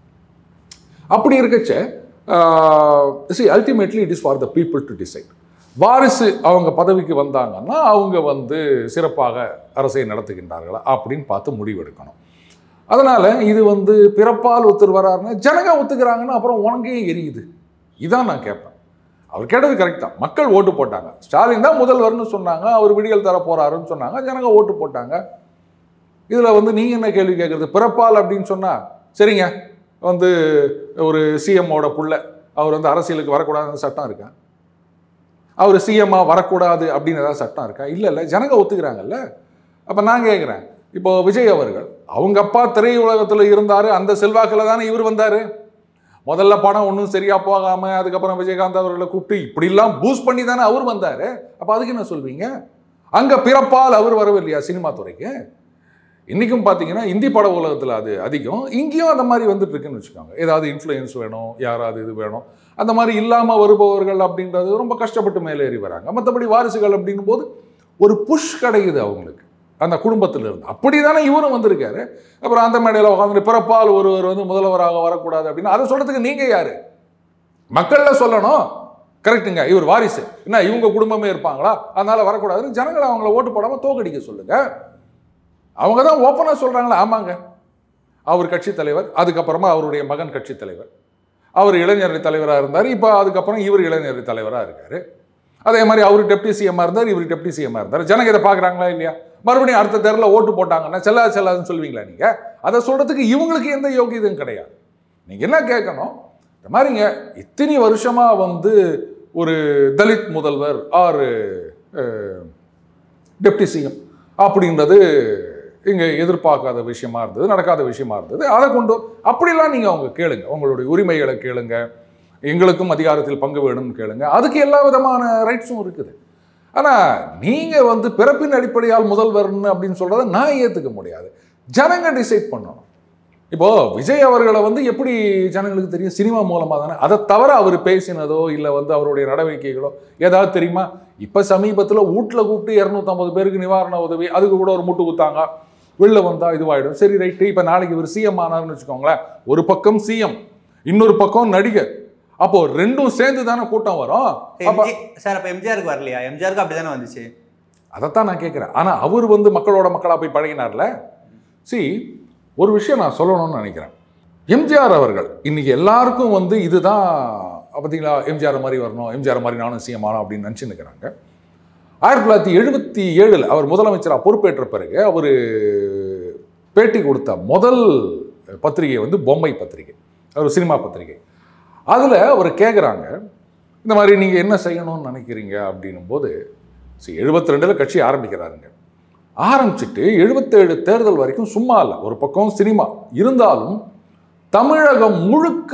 அப்படி இருக்கச்ச see ultimately it is for the people to decide வாரிசு அவங்க பதவிக்கு வந்தாங்கன்னா அவங்க வந்து சிறப்பாக அரசை நடத்துகின்றார்களா அப்படின்னு பார்த்து முடிவெடுக்கணும் அதனால இது வந்து பிறப்பால் ஒருத்தர் வராருன்னா ஜனங்க ஒத்துக்கிறாங்கன்னா அப்புறம் உனக்கே எரியுது இதான் நான் கேட்பேன் அவர் கேட்டது கரெக்ட் தான் மக்கள் ஓட்டு போட்டாங்க ஸ்டாலின் தான் முதல்வர்னு சொன்னாங்க அவர் விடியல் தர போறாருன்னு சொன்னாங்க ஜனங்க ஓட்டு போட்டாங்க இதில் வந்து நீங்கள் என்ன கேள்வி கேட்குறது பிறப்பால் அப்படின்னு சொன்னால் சரிங்க வந்து ஒரு சிஎம்மோட புள்ள அவர் வந்து அரசியலுக்கு வரக்கூடாதுன்னு சட்டம் இருக்கா அவர் சிஎம்மா வரக்கூடாது அப்படின்னு ஏதாவது சட்டம் இருக்கா இல்லை இல்லை ஜனங்க ஒத்துக்கிறாங்கல்ல அப்போ நான் கேட்குறேன் இப்போ விஜய் அவர்கள் அவங்க அப்பா திரையுலகத்தில் இருந்தார் அந்த செல்வாக்கில் தானே இவர் வந்தார் முதல்ல படம் ஒன்றும் சரியா போகாம அதுக்கப்புறம் விஜயகாந்த் அவர்களை கூப்பிட்டு இப்படிலாம் பூஸ்ட் பண்ணி தானே அவர் வந்தார் அப்போ அதுக்கு என்ன சொல்வீங்க அங்கே பிறப்பால் அவர் வரவில்லையா சினிமா துறைக்கு இன்றைக்கும் பார்த்தீங்கன்னா இந்தி பட உலகத்தில் அது அதிகம் இங்கேயும் அந்த மாதிரி வந்துட்டு இருக்குன்னு வச்சுக்கோங்க ஏதாவது இன்ஃப்ளூயன்ஸ் வேணும் யாராவது இது வேணும் அந்த மாதிரி இல்லாமல் வருபவர்கள் அப்படின்றது ரொம்ப கஷ்டப்பட்டு மேலேறி வராங்க மற்றபடி வாரிசுகள் அப்படின்னும் போது ஒரு புஷ் கிடைக்குது அவங்களுக்கு அந்த குடும்பத்தில் இருந்து அப்படி தானே இவரும் வந்திருக்காரு அப்புறம் அந்த மேடையில் உட்காந்து பிறப்பால் ஒருவர் வந்து முதல்வராக வரக்கூடாது அப்படின்னு அதை சொல்கிறதுக்கு நீங்கள் யார் மக்களில் சொல்லணும் கரெக்டுங்க இவர் வாரிசு என்ன இவங்க குடும்பமே இருப்பாங்களா அதனால வரக்கூடாதுன்னு ஜனங்களை அவங்கள ஓட்டு போடாமல் தோக்கடிக்க சொல்லுங்க அவங்க தான் ஓப்பனாக சொல்கிறாங்களே ஆமாங்க அவர் கட்சி தலைவர் அதுக்கப்புறமா அவருடைய மகன் கட்சி தலைவர் அவர் இளைஞரணி தலைவராக இருந்தார் இப்போ அதுக்கப்புறம் இவர் இளைஞரணி தலைவராக இருக்கார் அதே மாதிரி அவர் டெப்டி சிஎம்மாக இருந்தார் இவர் டெப்டி சிஎம்மாக இருந்தார் ஜனங்க இதை பார்க்குறாங்களா இல்லையா மறுபடியும் அடுத்த தேர்தலில் ஓட்டு போட்டாங்கன்னா செல்லாது செல்லாதுன்னு சொல்வீங்களா நீங்கள் அதை சொல்கிறதுக்கு இவங்களுக்கு எந்த யோகியதும் கிடையாது நீங்கள் என்ன கேட்கணும் இந்த மாதிரிங்க இத்தனை வருஷமாக வந்து ஒரு தலித் முதல்வர் ஆர் டெப்டி சிஎம் அப்படின்றது இங்கே எதிர்பார்க்காத விஷயமா இருந்தது நடக்காத விஷயமா இருந்தது அதை கொண்டு அப்படிலாம் நீங்கள் அவங்க கேளுங்க உங்களுடைய உரிமைகளை கேளுங்க எங்களுக்கும் அதிகாரத்தில் பங்கு வேணும்னு கேளுங்க அதுக்கு எல்லா விதமான ரைட்ஸும் இருக்குது ஆனால் நீங்கள் வந்து பிறப்பின் அடிப்படையால் முதல்வர்னு அப்படின்னு சொல்கிறத நான் ஏற்றுக்க முடியாது ஜனங்க டிசைட் பண்ணணும் இப்போ விஜய் அவர்களை வந்து எப்படி ஜனங்களுக்கு தெரியும் சினிமா மூலமாக தானே அதை தவிர அவர் பேசினதோ இல்லை வந்து அவருடைய நடவடிக்கைகளோ ஏதாவது தெரியுமா இப்போ சமீபத்தில் வீட்டில் கூப்பிட்டு இரநூத்தம்பது பேருக்கு நிவாரண உதவி அதுக்கு கூட ஒரு முட்டு குத்தாங்க வெளில வந்தா இதுவாயிடும் சரி ரைட்டு இப்போ நாளைக்கு இவர் சிஎம் ஆனார்னு வச்சுக்கோங்களேன் ஒரு பக்கம் சிஎம் இன்னொரு பக்கம் நடிகர் அப்போ ரெண்டும் சேர்ந்து தானே கூட்டம் வரும் அப்ப எம்ஜி சார் அப்போ எம்ஜிஆருக்கு வரலையா எம்ஜிஆருக்கு அப்படி தானே வந்துச்சு அதைத்தான் நான் கேட்குறேன் ஆனால் அவர் வந்து மக்களோட மக்களாக போய் பழகினார்ல சி ஒரு விஷயம் நான் சொல்லணும்னு நினைக்கிறேன் எம்ஜிஆர் அவர்கள் இன்னைக்கு எல்லாருக்கும் வந்து இதுதான் பார்த்தீங்களா எம்ஜிஆர் மாதிரி வரணும் எம்ஜிஆர் மாதிரி நானும் சிஎம் ஆனோம் அப்படின்னு நினச்சி நிற்கிறாங்க ஆயிரத்தி தொள்ளாயிரத்தி எழுபத்தி ஏழில் அவர் முதலமைச்சராக பொறுப்பேற்ற பிறகு அவர் பேட்டி கொடுத்த முதல் பத்திரிகை வந்து பொம்மை பத்திரிகை ஒரு சினிமா பத்திரிகை அதில் அவர் கேட்குறாங்க இந்த மாதிரி நீங்கள் என்ன செய்யணும்னு நினைக்கிறீங்க அப்படின்னும் போது சரி எழுபத்தி ரெண்டில் கட்சி ஆரம்பிக்கிறாருங்க ஆரம்பிச்சுட்டு எழுபத்தேழு தேர்தல் வரைக்கும் சும்மா இல்லை ஒரு பக்கம் சினிமா இருந்தாலும் தமிழகம் முழுக்க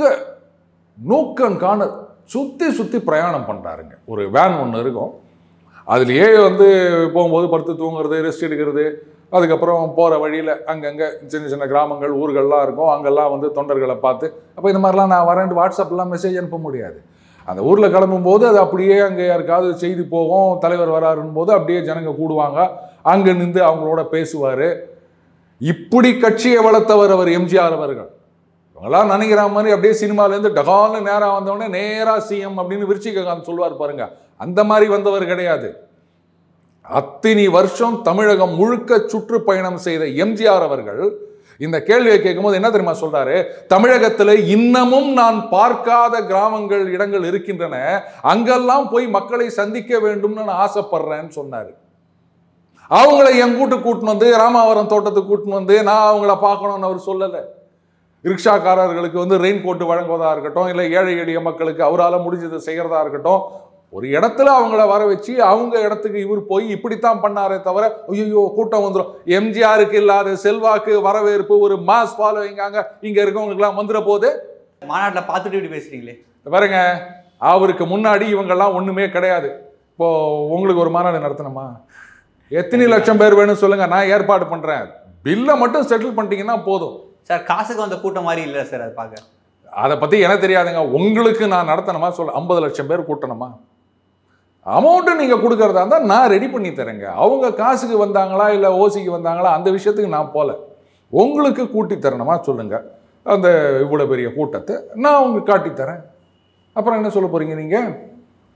நோக்கம் காண சுற்றி சுற்றி பிரயாணம் பண்ணுறாருங்க ஒரு வேன் ஒன்று இருக்கும் அதுலேயே வந்து போகும்போது படுத்து தூங்குறது ரெஸ்ட் எடுக்கிறது அதுக்கப்புறம் போகிற வழியில் அங்கங்கே சின்ன சின்ன கிராமங்கள் ஊர்கள்லாம் இருக்கும் அங்கெல்லாம் வந்து தொண்டர்களை பார்த்து அப்போ இந்த மாதிரிலாம் நான் வரேன்ட்டு வாட்ஸ்அப்லாம் மெசேஜ் அனுப்ப முடியாது அந்த ஊரில் கிளம்பும்போது அது அப்படியே அங்கே யாருக்காவது செய்தி போகும் தலைவர் வராருன்னு போது அப்படியே ஜனங்க கூடுவாங்க அங்கே நின்று அவங்களோட பேசுவார் இப்படி கட்சியை வளர்த்தவர் அவர் எம்ஜிஆர் அவர்கள் இவங்கெல்லாம் நினைக்கிற மாதிரி அப்படியே சினிமாலேருந்து டகால்னு நேராக வந்தவொடனே நேராக சிஎம் அப்படின்னு விருச்சிககாந்த் சொல்லுவார் பாருங்க அந்த மாதிரி வந்தவர் கிடையாது அத்தினி வருஷம் தமிழகம் முழுக்க சுற்றுப்பயணம் செய்த எம்ஜிஆர் அவர்கள் இந்த கேள்வியை கேட்கும்போது என்ன தெரியுமா சொல்றாரு தமிழகத்தில் இன்னமும் நான் பார்க்காத கிராமங்கள் இடங்கள் இருக்கின்றன அங்கெல்லாம் போய் மக்களை சந்திக்க வேண்டும்னு நான் ஆசைப்படுறேன்னு சொன்னாரு அவங்கள என் கூட்டு கூட்டின்னு வந்து ராமாவரம் தோட்டத்துக்கு கூட்டின்னு வந்து நான் அவங்கள பார்க்கணும்னு அவர் சொல்லலை ரிக்ஷாக்காரர்களுக்கு வந்து ரெயின் கோட்டு வழங்குவதா இருக்கட்டும் இல்லை ஏழை எளிய மக்களுக்கு அவரால் முடிஞ்சதை செய்கிறதா இருக்கட்டும் ஒரு இடத்துல அவங்கள வர வச்சு அவங்க இடத்துக்கு இவர் போய் இப்படித்தான் பண்ணாரே தவிர ஐயோ கூட்டம் வந்துடும் எம்ஜிஆருக்கு இல்லாத செல்வாக்கு வரவேற்பு ஒரு மாஸ் ஃபாலோவிங்காங்க இங்க இருக்கவங்களுக்குலாம் வந்துட போது மாநாட்டில் பார்த்துட்டு இப்படி பேசுறீங்களே பாருங்க அவருக்கு முன்னாடி இவங்கெல்லாம் ஒண்ணுமே கிடையாது இப்போ உங்களுக்கு ஒரு மாநாடு நடத்தணுமா எத்தனை லட்சம் பேர் வேணும் சொல்லுங்க நான் ஏற்பாடு பண்றேன் பில்லை மட்டும் செட்டில் பண்ணிட்டீங்கன்னா போதும் சார் காசுக்கு வந்த கூட்டம் மாதிரி இல்லை சார் அது பார்க்க அதை பற்றி எனக்கு தெரியாதுங்க உங்களுக்கு நான் நடத்தணுமா சொல்ல ஐம்பது லட்சம் பேர் கூட்டணுமா அமௌண்ட்டு நீங்கள் கொடுக்கறதா இருந்தால் நான் ரெடி பண்ணி தரேங்க அவங்க காசுக்கு வந்தாங்களா இல்லை ஓசிக்கு வந்தாங்களா அந்த விஷயத்துக்கு நான் போகல உங்களுக்கு கூட்டி தரணுமா சொல்லுங்க அந்த இவ்வளோ பெரிய கூட்டத்தை நான் உங்களுக்கு காட்டி தரேன் அப்புறம் என்ன சொல்ல போகிறீங்க நீங்கள்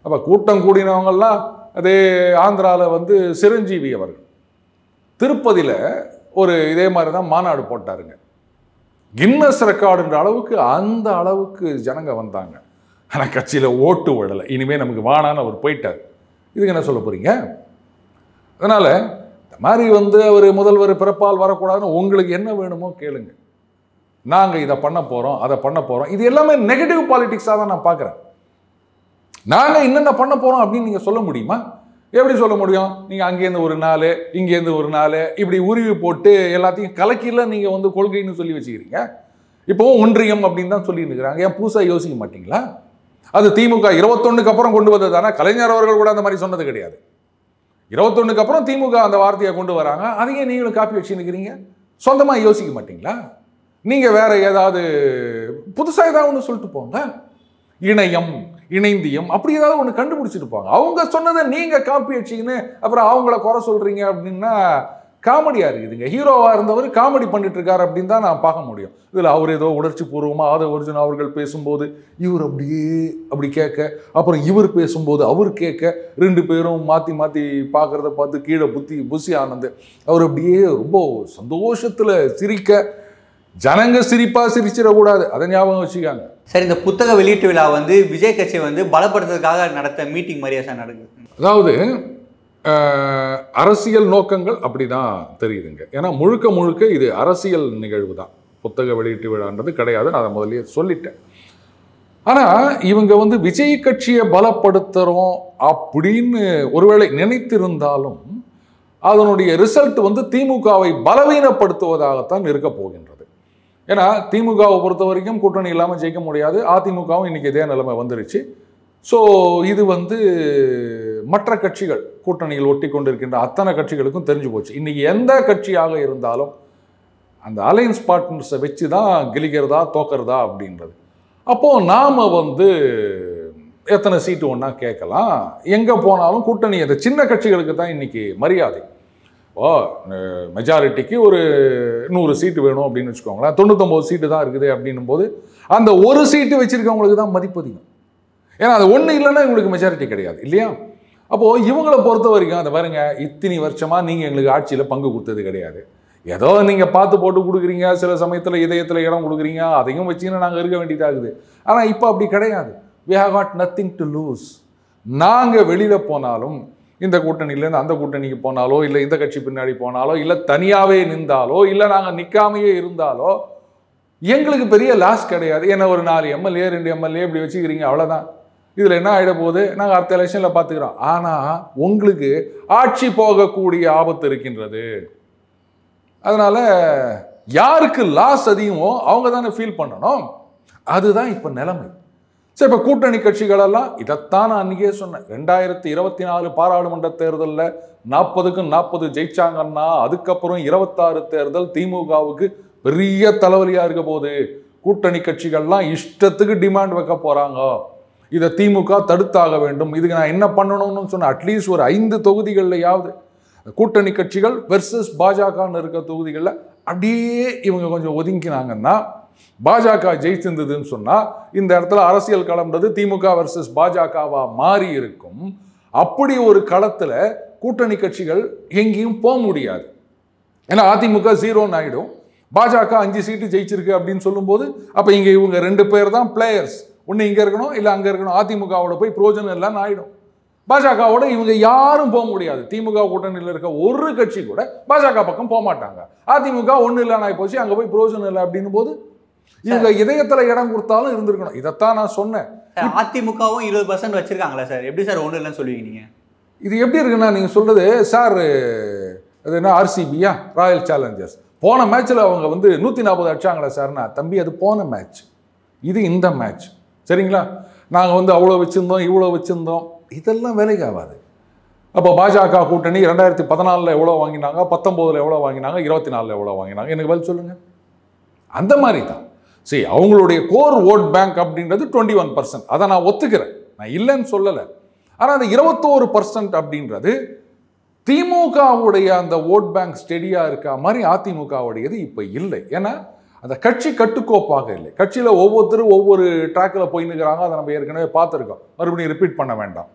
அப்போ கூட்டம் கூடினவங்கெல்லாம் அதே ஆந்திராவில் வந்து சிரஞ்சீவி அவர்கள் திருப்பதியில் ஒரு இதே மாதிரி தான் மாநாடு போட்டாருங்க கின்னஸ் ரெக்கார்டுன்ற அளவுக்கு அந்த அளவுக்கு ஜனங்க வந்தாங்க ஆனால் கட்சியில் ஓட்டு விடலை இனிமேல் நமக்கு வானான்னு அவர் போயிட்டார் இதுக்கு என்ன சொல்ல போறீங்க அதனால் இந்த மாதிரி வந்து அவர் முதல்வர் பிறப்பால் வரக்கூடாதுன்னு உங்களுக்கு என்ன வேணுமோ கேளுங்க நாங்கள் இதை பண்ண போகிறோம் அதை பண்ண போகிறோம் இது எல்லாமே நெகட்டிவ் பாலிடிக்ஸாக தான் நான் பார்க்குறேன் நாங்கள் என்னென்ன பண்ண போகிறோம் அப்படின்னு நீங்கள் சொல்ல முடியுமா எப்படி சொல்ல முடியும் நீங்கள் அங்கேருந்து ஒரு நாள் இங்கேருந்து ஒரு நாள் இப்படி உருவி போட்டு எல்லாத்தையும் கலக்கில நீங்கள் வந்து கொள்கைன்னு சொல்லி வச்சுக்கிறீங்க இப்போவும் ஒன்றியம் அப்படின்னு தான் சொல்லிட்டு இருக்கிறாங்க ஏன் புதுசாக யோசிக்க மாட்டீங்களா அது திமுக இருபத்தொன்னுக்கு அப்புறம் கொண்டு வந்தது தானே கலைஞர் அவர்கள் கூட அந்த மாதிரி சொன்னது கிடையாது இருபத்தொன்னுக்கு அப்புறம் திமுக அந்த வார்த்தையை கொண்டு வராங்க அதையே நீங்களும் காப்பி வச்சு நிற்கிறீங்க சொந்தமாக யோசிக்க மாட்டீங்களா நீங்கள் வேற ஏதாவது புதுசாக ஏதாவது ஒன்று சொல்லிட்டு போங்க இணையம் இணைந்தியம் அப்படி ஏதாவது ஒன்று கண்டுபிடிச்சிட்டு போங்க அவங்க சொன்னதை நீங்கள் காப்பி அடிச்சிங்கன்னு அப்புறம் அவங்கள குறை சொல்கிறீங்க அப்படின்னா காமெடியாக இருக்குதுங்க ஹீரோவாக இருந்தவர் காமெடி பண்ணிட்டு இருக்காரு அப்படின்னு தான் நான் பார்க்க முடியும் இதில் அவர் ஏதோ உணர்ச்சி பூர்வமாக ஆத ஒரிஜின் அவர்கள் பேசும்போது இவர் அப்படியே அப்படி கேட்க அப்புறம் இவர் பேசும்போது அவர் கேட்க ரெண்டு பேரும் மாற்றி மாற்றி பார்க்குறத பார்த்து கீழே புத்தி புசி ஆனந்து அவர் அப்படியே ரொம்ப சந்தோஷத்தில் சிரிக்க ஜனங்க சிரிப்பாக சிரிச்சிடக்கூடாது அதை ஞாபகம் வச்சுக்காங்க சார் இந்த புத்தக வெளியீட்டு விழா வந்து விஜய் கட்சி வந்து பலப்படுத்துறதுக்காக நடத்த மீட்டிங் மாதிரியா சார் நடக்குது அதாவது அஹ், அரசியல் நோக்கங்கள் அப்படி தான் தெரியுதுங்க ஏன்னா முழுக்க முழுக்க இது அரசியல் நிகழ்வு தான் புத்தக வெளியீட்டு விழான்றது கிடையாது நான் அதை முதல்லயே சொல்லிட்டேன் ஆனால் இவங்க வந்து விஜய் கட்சியை பலப்படுத்துகிறோம் அப்படின்னு ஒருவேளை நினைத்திருந்தாலும் அதனுடைய ரிசல்ட் வந்து திமுகவை பலவீனப்படுத்துவதாகத்தான் இருக்க போகின்றது ஏன்னா திமுகவை பொறுத்த வரைக்கும் கூட்டணி இல்லாமல் ஜெயிக்க முடியாது அதிமுகவும் இன்னைக்கு இதே நிலைமை வந்துருச்சு ஸோ இது வந்து மற்ற கட்சிகள் கூட்டணியில் ஒட்டி கொண்டிருக்கின்ற அத்தனை கட்சிகளுக்கும் தெரிஞ்சு போச்சு இன்னைக்கு எந்த கட்சியாக இருந்தாலும் அந்த அலையன்ஸ் பார்ட்னர்ஸை வச்சு தான் கிழிக்கிறதா தோக்கிறதா அப்படின்றது அப்போது நாம் வந்து எத்தனை சீட்டு ஒன்றா கேட்கலாம் எங்கே போனாலும் கூட்டணி அந்த சின்ன கட்சிகளுக்கு தான் இன்னைக்கு மரியாதை ஓ மெஜாரிட்டிக்கு ஒரு நூறு சீட்டு வேணும் அப்படின்னு வச்சுக்கோங்களேன் தொண்ணூத்தொம்பது சீட்டு தான் இருக்குது அப்படின்னும் போது அந்த ஒரு சீட்டு வச்சிருக்கவங்களுக்கு தான் மதிப்பு அதிகம் ஏன்னா அது ஒன்று இல்லைன்னா இவங்களுக்கு மெஜாரிட்டி கிடையாது இல்லையா அப்போது இவங்களை பொறுத்த வரைக்கும் அதை பாருங்க இத்தனை வருஷமாக நீங்கள் எங்களுக்கு ஆட்சியில் பங்கு கொடுத்தது கிடையாது ஏதோ நீங்கள் பார்த்து போட்டு கொடுக்குறீங்க சில சமயத்தில் இதயத்தில் இடம் கொடுக்குறீங்க அதையும் வச்சுன்னு நாங்கள் இருக்க வேண்டியதாகுது ஆனால் இப்போ அப்படி கிடையாது we have got nothing to lose நாங்கள் வெளியில் போனாலும் இந்த கூட்டணியிலேருந்து அந்த கூட்டணிக்கு போனாலோ இல்லை இந்த கட்சி பின்னாடி போனாலோ இல்லை தனியாகவே நின்றாலோ இல்லை நாங்கள் நிற்காமையே இருந்தாலோ எங்களுக்கு பெரிய லாஸ் கிடையாது ஏன்னா ஒரு நாலு எம்எல்ஏ ரெண்டு எம்எல்ஏ இப்படி வச்சுக்கிறீங்க அவ்வளோதான் இதில் என்ன ஆகிட போகுது நாங்கள் அடுத்த எலெக்ஷனில் பார்த்துக்கிறோம் ஆனால் உங்களுக்கு ஆட்சி போகக்கூடிய ஆபத்து இருக்கின்றது அதனால் யாருக்கு லாஸ் அதிகமோ அவங்க தானே ஃபீல் பண்ணணும் அதுதான் இப்போ நிலைமை சரி இப்போ கூட்டணி கட்சிகளெல்லாம் இதைத்தான் நான் அன்றைக்கே சொன்னேன் ரெண்டாயிரத்தி இருபத்தி நாலு பாராளுமன்ற தேர்தலில் நாற்பதுக்கும் நாற்பது ஜெயிச்சாங்கன்னா அதுக்கப்புறம் இருபத்தாறு தேர்தல் திமுகவுக்கு பெரிய தலைவலியாக இருக்க போகுது கூட்டணி கட்சிகள்லாம் இஷ்டத்துக்கு டிமாண்ட் வைக்க போகிறாங்க இதை திமுக தடுத்தாக வேண்டும் இதுக்கு நான் என்ன பண்ணணும்னு சொன்னேன் அட்லீஸ்ட் ஒரு ஐந்து தொகுதிகள்லையாவது கூட்டணி கட்சிகள் வெர்சஸ் பாஜகன்னு இருக்க தொகுதிகளில் அப்படியே இவங்க கொஞ்சம் ஒதுங்கினாங்கன்னா பாஜக ஜெயிச்சிருந்ததுன்னு சொன்னால் இந்த இடத்துல அரசியல் களம்ன்றது திமுக வெர்சஸ் பாஜகவா மாறி இருக்கும் அப்படி ஒரு களத்தில் கூட்டணி கட்சிகள் எங்கேயும் போக முடியாது ஏன்னா அதிமுக ஜீரோன்னு ஆகிடும் பாஜக அஞ்சு சீட்டு ஜெயிச்சிருக்கு அப்படின்னு சொல்லும்போது அப்போ இங்கே இவங்க ரெண்டு பேர் தான் பிளேயர்ஸ் ஒன்று இங்கே இருக்கணும் இல்லை அங்கே இருக்கணும் அதிமுகவோட போய் பிரோஜனம் இல்லைன்னு ஆகிடும் பாஜகவோட இவங்க யாரும் போக முடியாது திமுக கூட்டணியில் இருக்க ஒரு கட்சி கூட பாஜக பக்கம் போக மாட்டாங்க அதிமுக ஒன்றும் இல்லைன்னு ஆகி போச்சு அங்கே போய் பிரோஜனம் இல்லை அப்படின்னும் போது இவங்க இதயத்தில் இடம் கொடுத்தாலும் இருந்திருக்கணும் இதைத்தான் நான் சொன்னேன் சார் அதிமுகவும் இருபது பர்சன்ட் வச்சிருக்காங்களா சார் எப்படி சார் ஒன்றும் இல்லைன்னு சொல்லுவீங்க நீங்க இது எப்படி இருக்குன்னா நீங்கள் சொல்றது சார் அது என்ன ஆர்சிபியா ராயல் சேலஞ்சர்ஸ் போன மேட்ச்சில் அவங்க வந்து நூற்றி நாற்பது அடிச்சாங்களா சார்னா தம்பி அது போன மேட்ச் இது இந்த மேட்ச் சரிங்களா நாங்கள் வந்து அவ்வளோ வச்சுருந்தோம் இவ்வளோ வச்சுருந்தோம் இதெல்லாம் வேலைக்கு ஆகாது அப்போ பாஜக கூட்டணி ரெண்டாயிரத்தி பதினாலில் எவ்வளோ வாங்கினாங்க பத்தொம்போதில் எவ்வளோ வாங்கினாங்க இருபத்தி நாலில் எவ்வளோ வாங்கினாங்க எனக்கு பதில் சொல்லுங்கள் அந்த மாதிரி தான் சரி அவங்களுடைய கோர் ஓட் பேங்க் அப்படின்றது டுவெண்ட்டி ஒன் பர்சன்ட் அதை நான் ஒத்துக்கிறேன் நான் இல்லைன்னு சொல்லலை ஆனால் அந்த இருபத்தோரு பர்சன்ட் அப்படின்றது திமுகவுடைய அந்த ஓட் பேங்க் ஸ்டெடியாக இருக்க மாதிரி அதிமுகவுடையது இப்போ இல்லை ஏன்னா அந்த கட்சி கட்டுக்கோப்பாக இல்லை கட்சியில் ஒவ்வொருத்தரும் ஒவ்வொரு ட்ராக்கில் போயின்னுக்கிறாங்க அதை நம்ம ஏற்கனவே பார்த்துருக்கோம் மறுபடியும் ரிப்பீட் பண்ண வேண்டாம்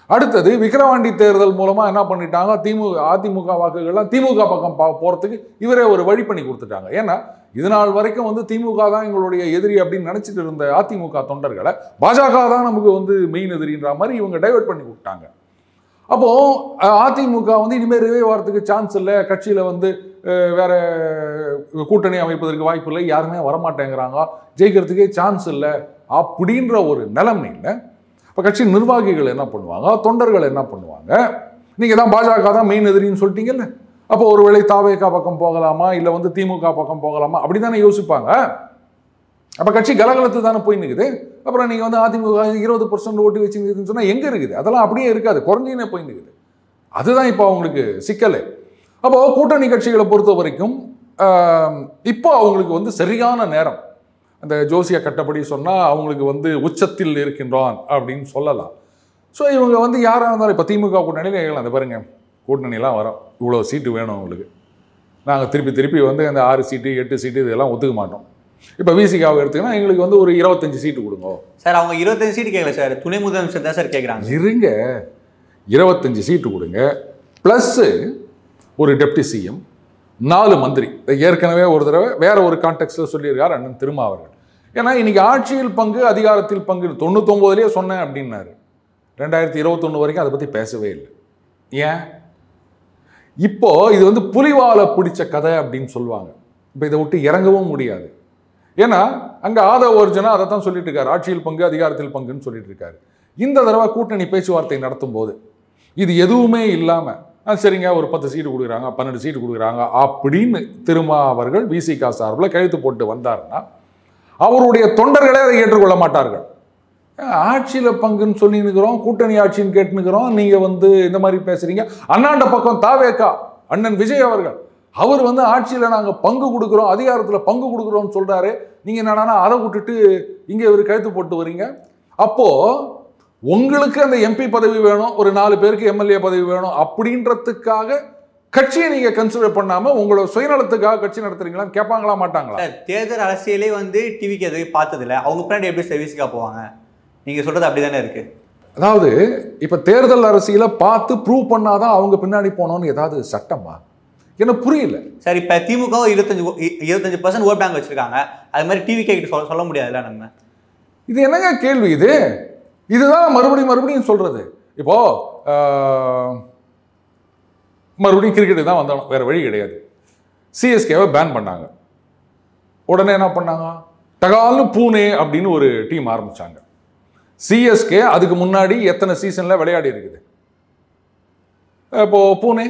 அடுத்தது விக்கிரவாண்டி தேர்தல் மூலமா என்ன பண்ணிட்டாங்க திமுக அதிமுக வாக்குகள்லாம் திமுக பக்கம் பா- போறதுக்கு இவரே ஒரு வழி பண்ணி கொடுத்துட்டாங்க ஏன்னா இது நாள் வரைக்கும் வந்து திமுக தான் எங்களுடைய எதிரி அப்படின்னு நினைச்சிட்டு இருந்த அதிமுக தொண்டர்களை பாஜக தான் நமக்கு வந்து மெயின் எதிரின்ற மாதிரி இவங்க டைவர்ட் பண்ணி விட்டாங்க அப்போ அஹ், அதிமுக வந்து இனிமேல் ரிவைவ் வரதுக்கு சான்ஸ் இல்லை கட்சியில வந்து அஹ், வேற கூட்டணி அமைப்பதற்கு வாய்ப்பு இல்லை யாருமே வரமாட்டேங்கிறாங்க ஜெயிக்கிறதுக்கே சான்ஸ் இல்லை அப்படின்ற ஒரு நிலைமையில இப்போ கட்சி நிர்வாகிகள் என்ன பண்ணுவாங்க தொண்டர்கள் என்ன பண்ணுவாங்க நீங்க தான் பாஜக தான் மெயின் எதிரின்னு சொல்லிட்டீங்கல்ல அப்போ ஒருவேளை தாவேகா பக்கம் போகலாமா இல்லை வந்து திமுக பக்கம் போகலாமா அப்படி தானே யோசிப்பாங்க அப்போ கட்சி கலகலத்து தானே போய் நிற்குது அப்புறம் நீங்கள் வந்து அதிமுக இருபது பர்சன்ட் ஓட்டு வச்சுருக்குதுன்னு சொன்னால் எங்கே இருக்குது அதெல்லாம் அப்படியே இருக்காது குறைஞ்சினே போய் நிற்குது அதுதான் இப்போ அவங்களுக்கு சிக்கல் அப்போ கூட்டணி கட்சிகளை பொறுத்த வரைக்கும் ஆம், இப்போ அவங்களுக்கு வந்து சரியான நேரம் அந்த ஜோசிய கட்டப்படி சொன்னால் அவங்களுக்கு வந்து உச்சத்தில் இருக்கின்றான் அப்படின்னு சொல்லலாம் ஸோ இவங்க வந்து யாராக இருந்தாலும் இப்போ திமுக கூட்டணியில் கேட்கலாம் அந்த பாருங்க கூட்டணிலாம் வரும் இவ்வளோ சீட்டு வேணும் உங்களுக்கு நாங்கள் திருப்பி திருப்பி வந்து அந்த ஆறு சீட்டு எட்டு சீட்டு இதெல்லாம் ஒத்துக்க மாட்டோம் இப்போ விசிகாவை எடுத்தீங்கன்னா எங்களுக்கு வந்து ஒரு இருபத்தஞ்சு சீட்டு கொடுங்க சார் அவங்க இருபத்தஞ்சு சீட்டு கேட்கல சார் துணை முதலமைச்சர் தான் சார் கேட்குறாங்க இருங்க இருபத்தஞ்சு சீட்டு கொடுங்க ப்ளஸ்ஸு ஒரு டெப்டி சிஎம் நாலு மந்திரி இதை ஏற்கனவே ஒரு தடவை வேற ஒரு கான்டெக்ட்ல சொல்லியிருக்கார் அண்ணன் திருமாவர்கள் ஏன்னா இன்னைக்கு ஆட்சியில் பங்கு அதிகாரத்தில் பங்கு தொண்ணூத்தொம்போதுலேயே சொன்னேன் அப்படின்னாரு ரெண்டாயிரத்தி இருபத்தொன்று வரைக்கும் அதை பற்றி பேசவே இல்லை ஏன் இப்போ இது வந்து புலிவாலை பிடிச்ச கதை அப்படின்னு சொல்லுவாங்க இப்போ இதை விட்டு இறங்கவும் முடியாது ஏன்னா அங்கே ஆதவ ஒர்ஜனா அதை தான் சொல்லிட்டு இருக்காரு ஆட்சியில் பங்கு அதிகாரத்தில் பங்குன்னு சொல்லிட்டு இருக்காரு இந்த தடவை கூட்டணி பேச்சுவார்த்தை நடத்தும் போது இது எதுவுமே இல்லாமல் சரிங்க ஒரு பத்து சீட்டு கொடுக்குறாங்க பன்னெண்டு சீட்டு கொடுக்குறாங்க அப்படின்னு திருமா அவர்கள் விசிகா சார்பில் கழுத்து போட்டு வந்தாருன்னா அவருடைய தொண்டர்களே அதை ஏற்றுக்கொள்ள மாட்டார்கள் ஆட்சியில் பங்குன்னு சொல்லினுக்கிறோம் கூட்டணி ஆட்சின்னு கேட்டுனுக்கிறோம் நீங்கள் வந்து இந்த மாதிரி பேசுறீங்க அண்ணாண்ட பக்கம் தாவேக்கா அண்ணன் விஜய் அவர்கள் அவர் வந்து ஆட்சியில் நாங்கள் பங்கு கொடுக்குறோம் அதிகாரத்தில் பங்கு கொடுக்குறோம்னு சொல்கிறாரு நீங்கள் என்னடானா அதை விட்டுட்டு இங்கே இவர் கழுத்து போட்டு வரீங்க அப்போது உங்களுக்கு அந்த எம்பி பதவி வேணும் ஒரு நாலு பேருக்கு எம்எல்ஏ பதவி வேணும் அப்படின்றதுக்காக கட்சியை நீங்கள் கன்சிடர் பண்ணாமல் உங்களோட சுயநலத்துக்காக கட்சி நடத்துறீங்களான்னு கேட்பாங்களா மாட்டாங்களா சார் தேர்தல் அரசியலே வந்து டிவிக்கு எதுவே பார்த்ததில்ல அவங்க பின்னாடி எப்படி சர்வீஸுக்கா போவாங்க நீங்கள் சொல்கிறது அப்படி தானே இருக்குது அதாவது இப்போ தேர்தல் அரசியலை பார்த்து ப்ரூவ் பண்ணாதான் அவங்க பின்னாடி போனோம்னு ஏதாவது சட்டமா எனக்கு புரியல சார் இப்போ திமுக இருபத்தஞ்சு ஓ- இ- இருபத்தஞ்சு பர்சன்ட் ஓட் பேங்க் வச்சிருக்காங்க அது மாதிரி டிவி கிட்ட சொல்ல சொல்ல முடியாதுல்ல நம்ம இது என்னங்க கேள்வி இது இதுதான் மறுபடியும் மறுபடியும் சொல்றது இப்போ ஆஹ், மறுபடியும் கிரிக்கெட்டு தான் வந்தோம் வேற வழி கிடையாது சிஎஸ்கேவை பேன் பண்ணாங்க உடனே என்ன பண்ணாங்க டகால்னு பூனே அப்படின்னு ஒரு டீம் ஆரம்பிச்சாங்க சிஎஸ்கே அதுக்கு முன்னாடி எத்தனை சீசன்ல விளையாடி இருக்குது இப்போ பூனே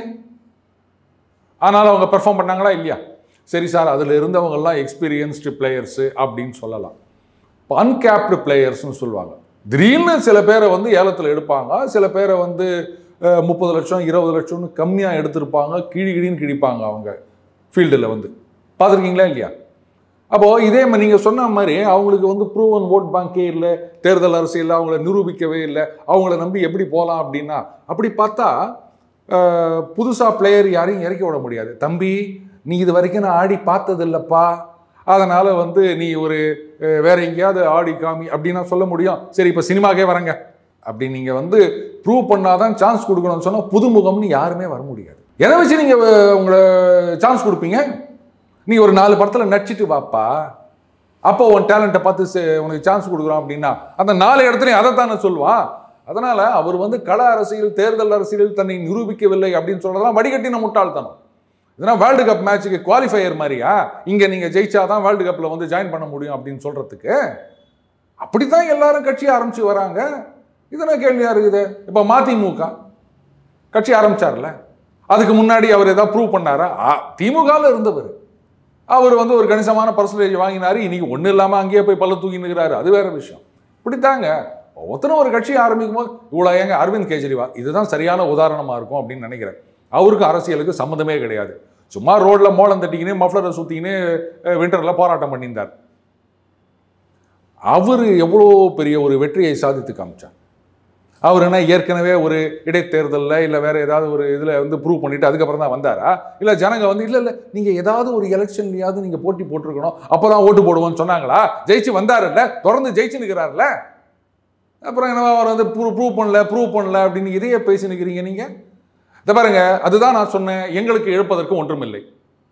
ஆனாலும் அவங்க பெர்ஃபார்ம் பண்ணாங்களா இல்லையா சரி சார் அதில் இருந்தவங்கெல்லாம் எக்ஸ்பீரியன்ஸ்டு பிளேயர்ஸு அப்படின்னு சொல்லலாம் இப்போ அன்கேப்டு பிளேயர்ஸ்னு சொல்லுவாங்க திடீர்னு சில பேரை வந்து ஏலத்தில் எடுப்பாங்க சில பேரை வந்து முப்பது லட்சம் இருபது லட்சம்னு கம்மியாக எடுத்திருப்பாங்க கிழி கிழின்னு கிழிப்பாங்க அவங்க ஃபீல்டில் வந்து பார்த்துருக்கீங்களா இல்லையா அப்போது இதே மாதிரி நீங்கள் சொன்ன மாதிரி அவங்களுக்கு வந்து ப்ரூவன் ஓட் பேங்கே இல்லை தேர்தல் அரசியலில் அவங்கள நிரூபிக்கவே இல்லை அவங்கள நம்பி எப்படி போகலாம் அப்படின்னா அப்படி பார்த்தா புதுசாக பிளேயர் யாரையும் இறக்கி விட முடியாது தம்பி நீ இது வரைக்கும் நான் ஆடி பார்த்ததில்லப்பா அதனால் வந்து நீ ஒரு அஹ், வேற எங்கேயாவது ஆடி காமி அப்படின்னா சொல்ல முடியும் சரி இப்போ சினிமாக்கே வரங்க அப்படி நீங்கள் வந்து ப்ரூவ் பண்ணாதான் சான்ஸ் கொடுக்கணும்னு சொன்னால் புதுமுகம்னு யாருமே வர முடியாது எதை வச்சு நீங்கள் உங்களை சான்ஸ் கொடுப்பீங்க நீ ஒரு நாலு படத்தில் நடிச்சிட்டு வாப்பா அப்போ உன் டேலண்ட்டை பார்த்து சே- உனக்கு சான்ஸ் கொடுக்குறோம் அப்படின்னா அந்த நாலு இடத்துலையும் அதை தானே சொல்லுவான் அதனால அவர் வந்து கள அரசியல் தேர்தல் அரசியலில் தன்னை நிரூபிக்கவில்லை அப்படின்னு சொல்றதெல்லாம் வடிகட்டின முட்டாள்தனம் இதெல்லாம் வேர்ல்டு கப் மேட்ச்சுக்கு குவாலிஃபையர் மாதிரியா இங்க நீங்க ஜெயிச்சாதான் வேர்ல்டு கப்ல வந்து ஜாயின் பண்ண முடியும் அப்படின்னு சொல்றதுக்கு அப்படித்தான் எல்லாரும் கட்சி ஆரம்பிச்சு வராங்க இதென்ன கேள்வியா இருக்குது இப்போ மதிமுக கட்சி ஆரம்பிச்சார்ல அதுக்கு முன்னாடி அவர் ஏதாவது ப்ரூவ் பண்ணாரா ஆ, திமுகல இருந்தவர் அவர் வந்து ஒரு கணிசமான பர்சன்டேஜ் வாங்கினாரு இன்னைக்கு ஒன்றும் இல்லாமல் அங்கேயே போய் பல்ல தூக்கி நிற்கிறாரு அது வேற விஷயம் இப்படித்தாங்க ஒருத்தரும் ஒரு கட்சி ஆரம்பிக்கும் போது இவ்வளோ ஏங்க அரவிந்த் கெஜ்ரிவால் இதுதான் சரியான உதாரணமாக இருக்கும் அப்படின்னு நினைக்கிறேன் அவருக்கு அரசியலுக்கு சம்மந்தமே கிடையாது சும்மா ரோட்ல மோளம் தட்டிக்கினே மஃப்ளரை சுற்றிக்கினே விண்டரில் போராட்டம் பண்ணியிருந்தார் அவர் எவ்வளோ பெரிய ஒரு வெற்றியை சாதித்து காமிச்சார் அவர் என்ன ஏற்கனவே ஒரு இடைத்தேர்தலில் இல்லை வேற ஏதாவது ஒரு இதில் வந்து ப்ரூவ் பண்ணிட்டு அதுக்கப்புறம் தான் வந்தாரா இல்லை ஜனங்க வந்து இல்லை இல்லை நீங்கள் ஏதாவது ஒரு எலெக்ஷன்லையாவது நீங்கள் போட்டி போட்டிருக்கணும் அப்போ தான் ஓட்டு போடுவோம்னு சொன்னாங்களா ஜெயிச்சு வந்தாருல்ல தொடர்ந்து ஜெயிச்சு நிற்கிறாருல்ல அப்புறம் என்ன அவர் வந்து ப்ரூவ் ப்ரூவ் பண்ணல ப்ரூவ் பண்ணல அப்படின்னு இதையே பேசி நிற்கிறீங்க நீங்கள் இதை பாருங்க அதுதான் நான் சொன்னேன் எங்களுக்கு இழப்பதற்கு ஒன்றுமில்லை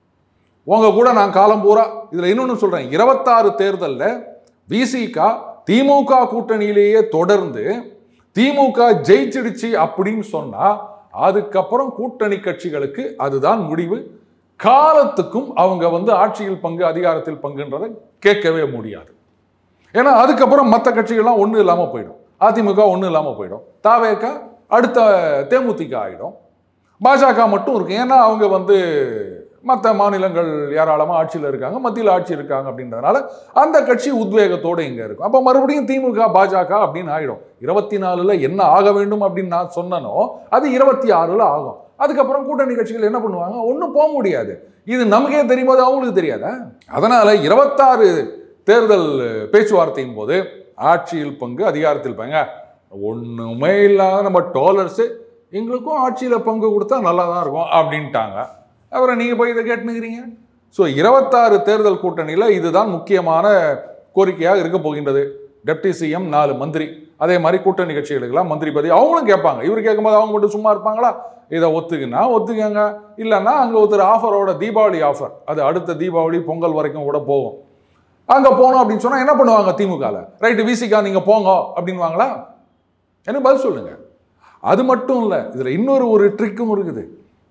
உங்க கூட நான் காலம் பூரா இதில் இன்னொன்று சொல்கிறேன் இருபத்தாறு தேர்தலில் விசிகா திமுக கூட்டணியிலேயே தொடர்ந்து திமுக ஜெயிச்சிடுச்சு அப்படின்னு சொன்னா அதுக்கப்புறம் கூட்டணி கட்சிகளுக்கு அதுதான் முடிவு காலத்துக்கும் அவங்க வந்து ஆட்சியில் பங்கு அதிகாரத்தில் பங்குன்றதை கேட்கவே முடியாது ஏன்னா அதுக்கப்புறம் மற்ற கட்சிகள்லாம் ஒன்றும் இல்லாமல் போயிடும் அதிமுக ஒன்றும் இல்லாமல் போயிடும் தாவேக்கா அடுத்த தேமுதிக ஆகிடும் பாஜக மட்டும் இருக்கு ஏன்னா அவங்க வந்து மற்ற மாநிலங்கள் ஏராளமாக ஆட்சியில் இருக்காங்க மத்தியில் ஆட்சி இருக்காங்க அப்படின்றதுனால அந்த கட்சி உத்வேகத்தோடு இங்கே இருக்கும் அப்போ மறுபடியும் திமுக பாஜக அப்படின்னு ஆகிடும் இருபத்தி நாலில் என்ன ஆக வேண்டும் அப்படின்னு நான் சொன்னனோ அது இருபத்தி ஆறில் ஆகும் அதுக்கப்புறம் கூட்டணி கட்சிகள் என்ன பண்ணுவாங்க ஒன்றும் போக முடியாது இது நமக்கே தெரியும் போது அவங்களுக்கு தெரியாதா அதனால இருபத்தாறு தேர்தல் பேச்சுவார்த்தையின் போது ஆட்சியில் பங்கு அதிகாரத்தில் பங்கு ஒன்றுமே இல்லாத நம்ம டோலர்ஸு எங்களுக்கும் ஆட்சியில் பங்கு கொடுத்தா நல்லா தான் இருக்கும் அப்படின்ட்டாங்க அப்புறம் நீங்கள் போய் இதை கேட்டுனுக்கிறீங்க ஸோ இருபத்தாறு தேர்தல் கூட்டணியில் இதுதான் முக்கியமான கோரிக்கையாக இருக்க போகின்றது டெப்டி சிஎம் நாலு மந்திரி அதே மாதிரி கூட்டணி கட்சிகளுக்கெல்லாம் மந்திரி பதவி அவங்களும் கேட்பாங்க இவர் கேட்கும்போது அவங்க மட்டும் சும்மா இருப்பாங்களா இதை ஒத்துக்குன்னா ஒத்துக்கங்க இல்லைன்னா அங்கே ஒருத்தர் ஆஃபரோட தீபாவளி ஆஃபர் அது அடுத்த தீபாவளி பொங்கல் வரைக்கும் கூட போகும் அங்கே போனோம் அப்படின்னு சொன்னால் என்ன பண்ணுவாங்க திமுகவில் ரைட்டு விசிகா நீங்கள் போங்க அப்படின்வாங்களா எனக்கு பதில் சொல்லுங்க அது மட்டும் இல்லை இதில் இன்னொரு ஒரு ட்ரிக்கும் இருக்குது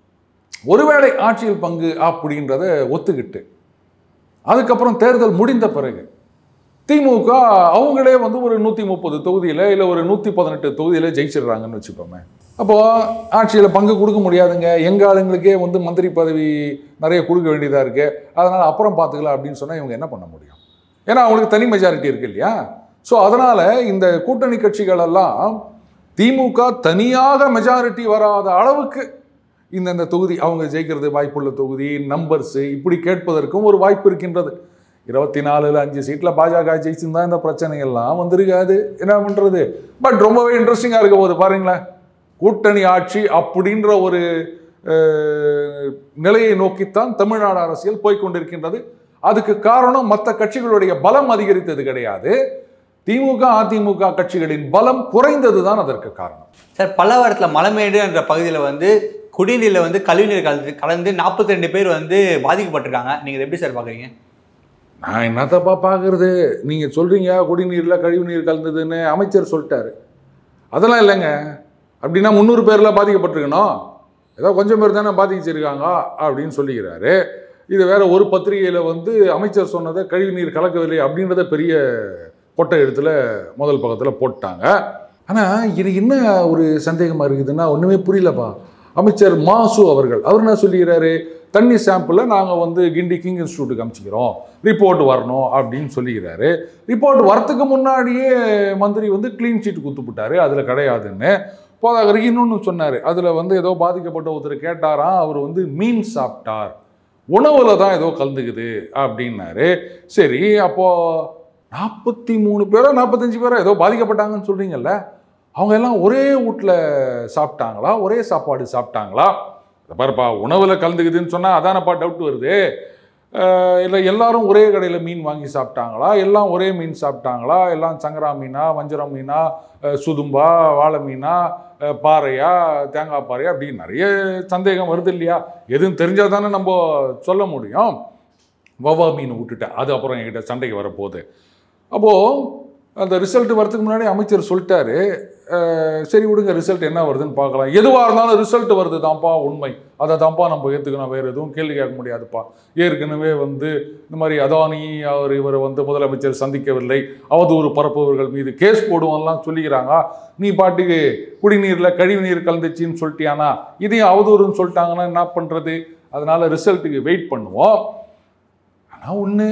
ஒருவேளை ஆட்சியில் பங்கு அப்படின்றத ஒத்துக்கிட்டு அதுக்கப்புறம் தேர்தல் முடிந்த பிறகு திமுக அவங்களே வந்து ஒரு நூற்றி முப்பது தொகுதியில் இல்லை ஒரு நூற்றி பதினெட்டு தொகுதியில் ஜெயிச்சிடுறாங்கன்னு வச்சுக்கோமே அப்போது ஆட்சியில் பங்கு கொடுக்க முடியாதுங்க எங்கள் ஆளுங்களுக்கே வந்து மந்திரி பதவி நிறைய கொடுக்க வேண்டியதாக இருக்குது அதனால் அப்புறம் பார்த்துக்கலாம் அப்படின்னு சொன்னால் இவங்க என்ன பண்ண முடியும் ஏன்னா அவங்களுக்கு தனி மெஜாரிட்டி இருக்கு இல்லையா ஸோ அதனால் இந்த கூட்டணி கட்சிகள் எல்லாம் திமுக தனியாக மெஜாரிட்டி வராத அளவுக்கு இந்தந்த தொகுதி அவங்க ஜெயிக்கிறது வாய்ப்புள்ள தொகுதி நம்பர்ஸு இப்படி கேட்பதற்கும் ஒரு வாய்ப்பு இருக்கின்றது இருபத்தி நாலுல அஞ்சு சீட்டில் பாஜக ஜெயிச்சிருந்தா இந்த பிரச்சனைகள்லாம் வந்திருக்காது என்ன பண்ணுறது பட் ரொம்பவே இன்ட்ரெஸ்டிங்காக இருக்க போகுது பாருங்களேன் கூட்டணி ஆட்சி அப்படின்ற ஒரு அஹ், நிலையை நோக்கித்தான் தமிழ்நாடு அரசியல் போய்க்கொண்டிருக்கின்றது அதுக்கு காரணம் மற்ற கட்சிகளுடைய பலம் அதிகரித்தது கிடையாது திமுக அதிமுக கட்சிகளின் பலம் குறைந்தது தான் அதற்கு காரணம் சார் பல்லவரத்தில் மலைமேடு என்ற பகுதியில் வந்து குடிநீரில் வந்து கழிவுநீர் கலந்து கலந்து நாற்பத்தி ரெண்டு பேர் வந்து பாதிக்கப்பட்டிருக்காங்க நீங்கள் எப்படி சார் பார்க்குறீங்க நான் என்னத்தப்பா பார்க்கறது நீங்கள் சொல்கிறீங்க குடிநீரில் கழிவுநீர் கலந்ததுன்னு அமைச்சர் சொல்லிட்டாரு அதெல்லாம் இல்லைங்க அப்படின்னா முந்நூறு பேரில் பாதிக்கப்பட்டிருக்கணும் ஏதோ கொஞ்சம் பேர் தானே பாதிச்சிருக்காங்க அப்படின்னு சொல்லிக்கிறாரு இது வேற ஒரு பத்திரிகையில் வந்து அமைச்சர் சொன்னதை கழிவுநீர் கலக்கவில்லை அப்படின்றத பெரிய கொட்டை எழுத்துல முதல் பக்கத்தில் போட்டாங்க ஆனால் இது என்ன ஒரு சந்தேகமாக இருக்குதுன்னா ஒன்றுமே புரியலப்பா அமைச்சர் மாசு அவர்கள் அவர் என்ன சொல்லிக்கிறாரு தண்ணி சாம்பிளை நாங்கள் வந்து கிண்டி கிங் இன்ஸ்டியூட்டுக்கு அனுப்பிச்சிக்கிறோம் ரிப்போர்ட் வரணும் அப்படின்னு சொல்லிக்கிறாரு ரிப்போர்ட் வரத்துக்கு முன்னாடியே மந்திரி வந்து க்ளீன் சீட் குத்துப்பிட்டாரு அதில் கிடையாதுன்னு போதாகருக்கு இன்னொன்று சொன்னார் அதில் வந்து ஏதோ பாதிக்கப்பட்ட ஒருத்தர் கேட்டாராம் அவர் வந்து மீன் சாப்பிட்டார் உணவுல தான் ஏதோ கலந்துக்குது அப்படின்னாரு சரி அப்போ நாற்பத்தி மூணு பேரோ நாற்பத்தஞ்சு பேரோ ஏதோ பாதிக்கப்பட்டாங்கன்னு சொல்றீங்கல்ல அவங்க எல்லாம் ஒரே வீட்டில் சாப்பிட்டாங்களா ஒரே சாப்பாடு சாப்பிட்டாங்களா இதை பாருப்பா உணவில் கலந்துக்குதுன்னு சொன்னால் அதானப்பா டவுட் வருது இல்லை எல்லாரும் ஒரே கடையில் மீன் வாங்கி சாப்பிட்டாங்களா எல்லாம் ஒரே மீன் சாப்பிட்டாங்களா எல்லாம் சங்கரா மீனா வஞ்சரம் மீனா அஹ், சுதும்பா வாழை மீனா அஹ், பாறையா தேங்காய் பாறையா அப்படி நிறைய சந்தேகம் வருது இல்லையா எதுவும் தெரிஞ்சால் தானே நம்ம சொல்ல முடியும் வவ்வா மீன் விட்டுட்டேன் அது அப்புறம் என்கிட்ட சண்டைக்கு வரப்போகுது அப்போது அந்த ரிசல்ட் வரதுக்கு முன்னாடி அமைச்சர் சொல்லிட்டாரு அஹ், சரி விடுங்க ரிசல்ட் என்ன வருதுன்னு பார்க்கலாம் எதுவாக இருந்தாலும் ரிசல்ட் வருது தான்ப்பா உண்மை அதை தான்ப்பா நம்ம ஏற்றுக்கணும் வேறு எதுவும் கேள்வி கேட்க முடியாதுப்பா ஏற்கனவே வந்து இந்த மாதிரி அதானி அவர் இவர் வந்து முதலமைச்சர் சந்திக்கவில்லை அவதூறு பரப்புபவர்கள் மீது கேஸ் போடுவோம்லாம் சொல்லிக்கிறாங்க நீ பாட்டுக்கு குடிநீரில் கழிவுநீர் கலந்துச்சின்னு சொல்லிட்டியானா இதையும் அவதூறுன்னு சொல்லிட்டாங்கன்னா என்ன பண்ணுறது அதனால ரிசல்ட்டுக்கு வெயிட் பண்ணுவோம் ஆனால் ஒன்று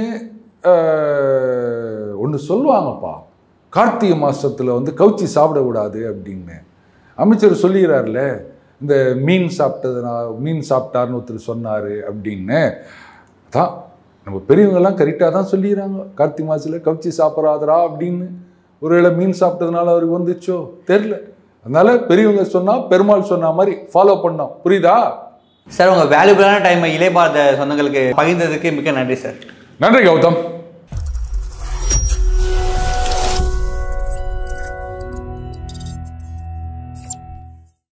ஒன்று சொல்லுவாங்கப்பா கார்த்திகை மாதத்தில் வந்து கவுச்சி சாப்பிடக்கூடாது அப்படின்னு அமைச்சர் சொல்லிக்கிறார்ல இந்த மீன் சாப்பிட்டதுனா மீன் சாப்பிட்டாருன்னு ஒருத்தர் சொன்னார் அப்படின்னு அதான் நம்ம பெரியவங்கெல்லாம் கரெக்டாக தான் சொல்லிடுறாங்க கார்த்திகை மாதத்தில் கவுச்சி சாப்பிட்றாதரா அப்படின்னு ஒருவேளை மீன் சாப்பிட்டதுனால அவருக்கு வந்துச்சோ தெரில அதனால பெரியவங்க சொன்னால் பெருமாள் சொன்ன மாதிரி ஃபாலோ பண்ணோம் புரியுதா சார் உங்கள் வேல்யூபிளான டைமை இளைய பாரத சொந்தங்களுக்கு பகிர்ந்ததுக்கு மிக்க நன்றி சார் நன்றி கௌதம்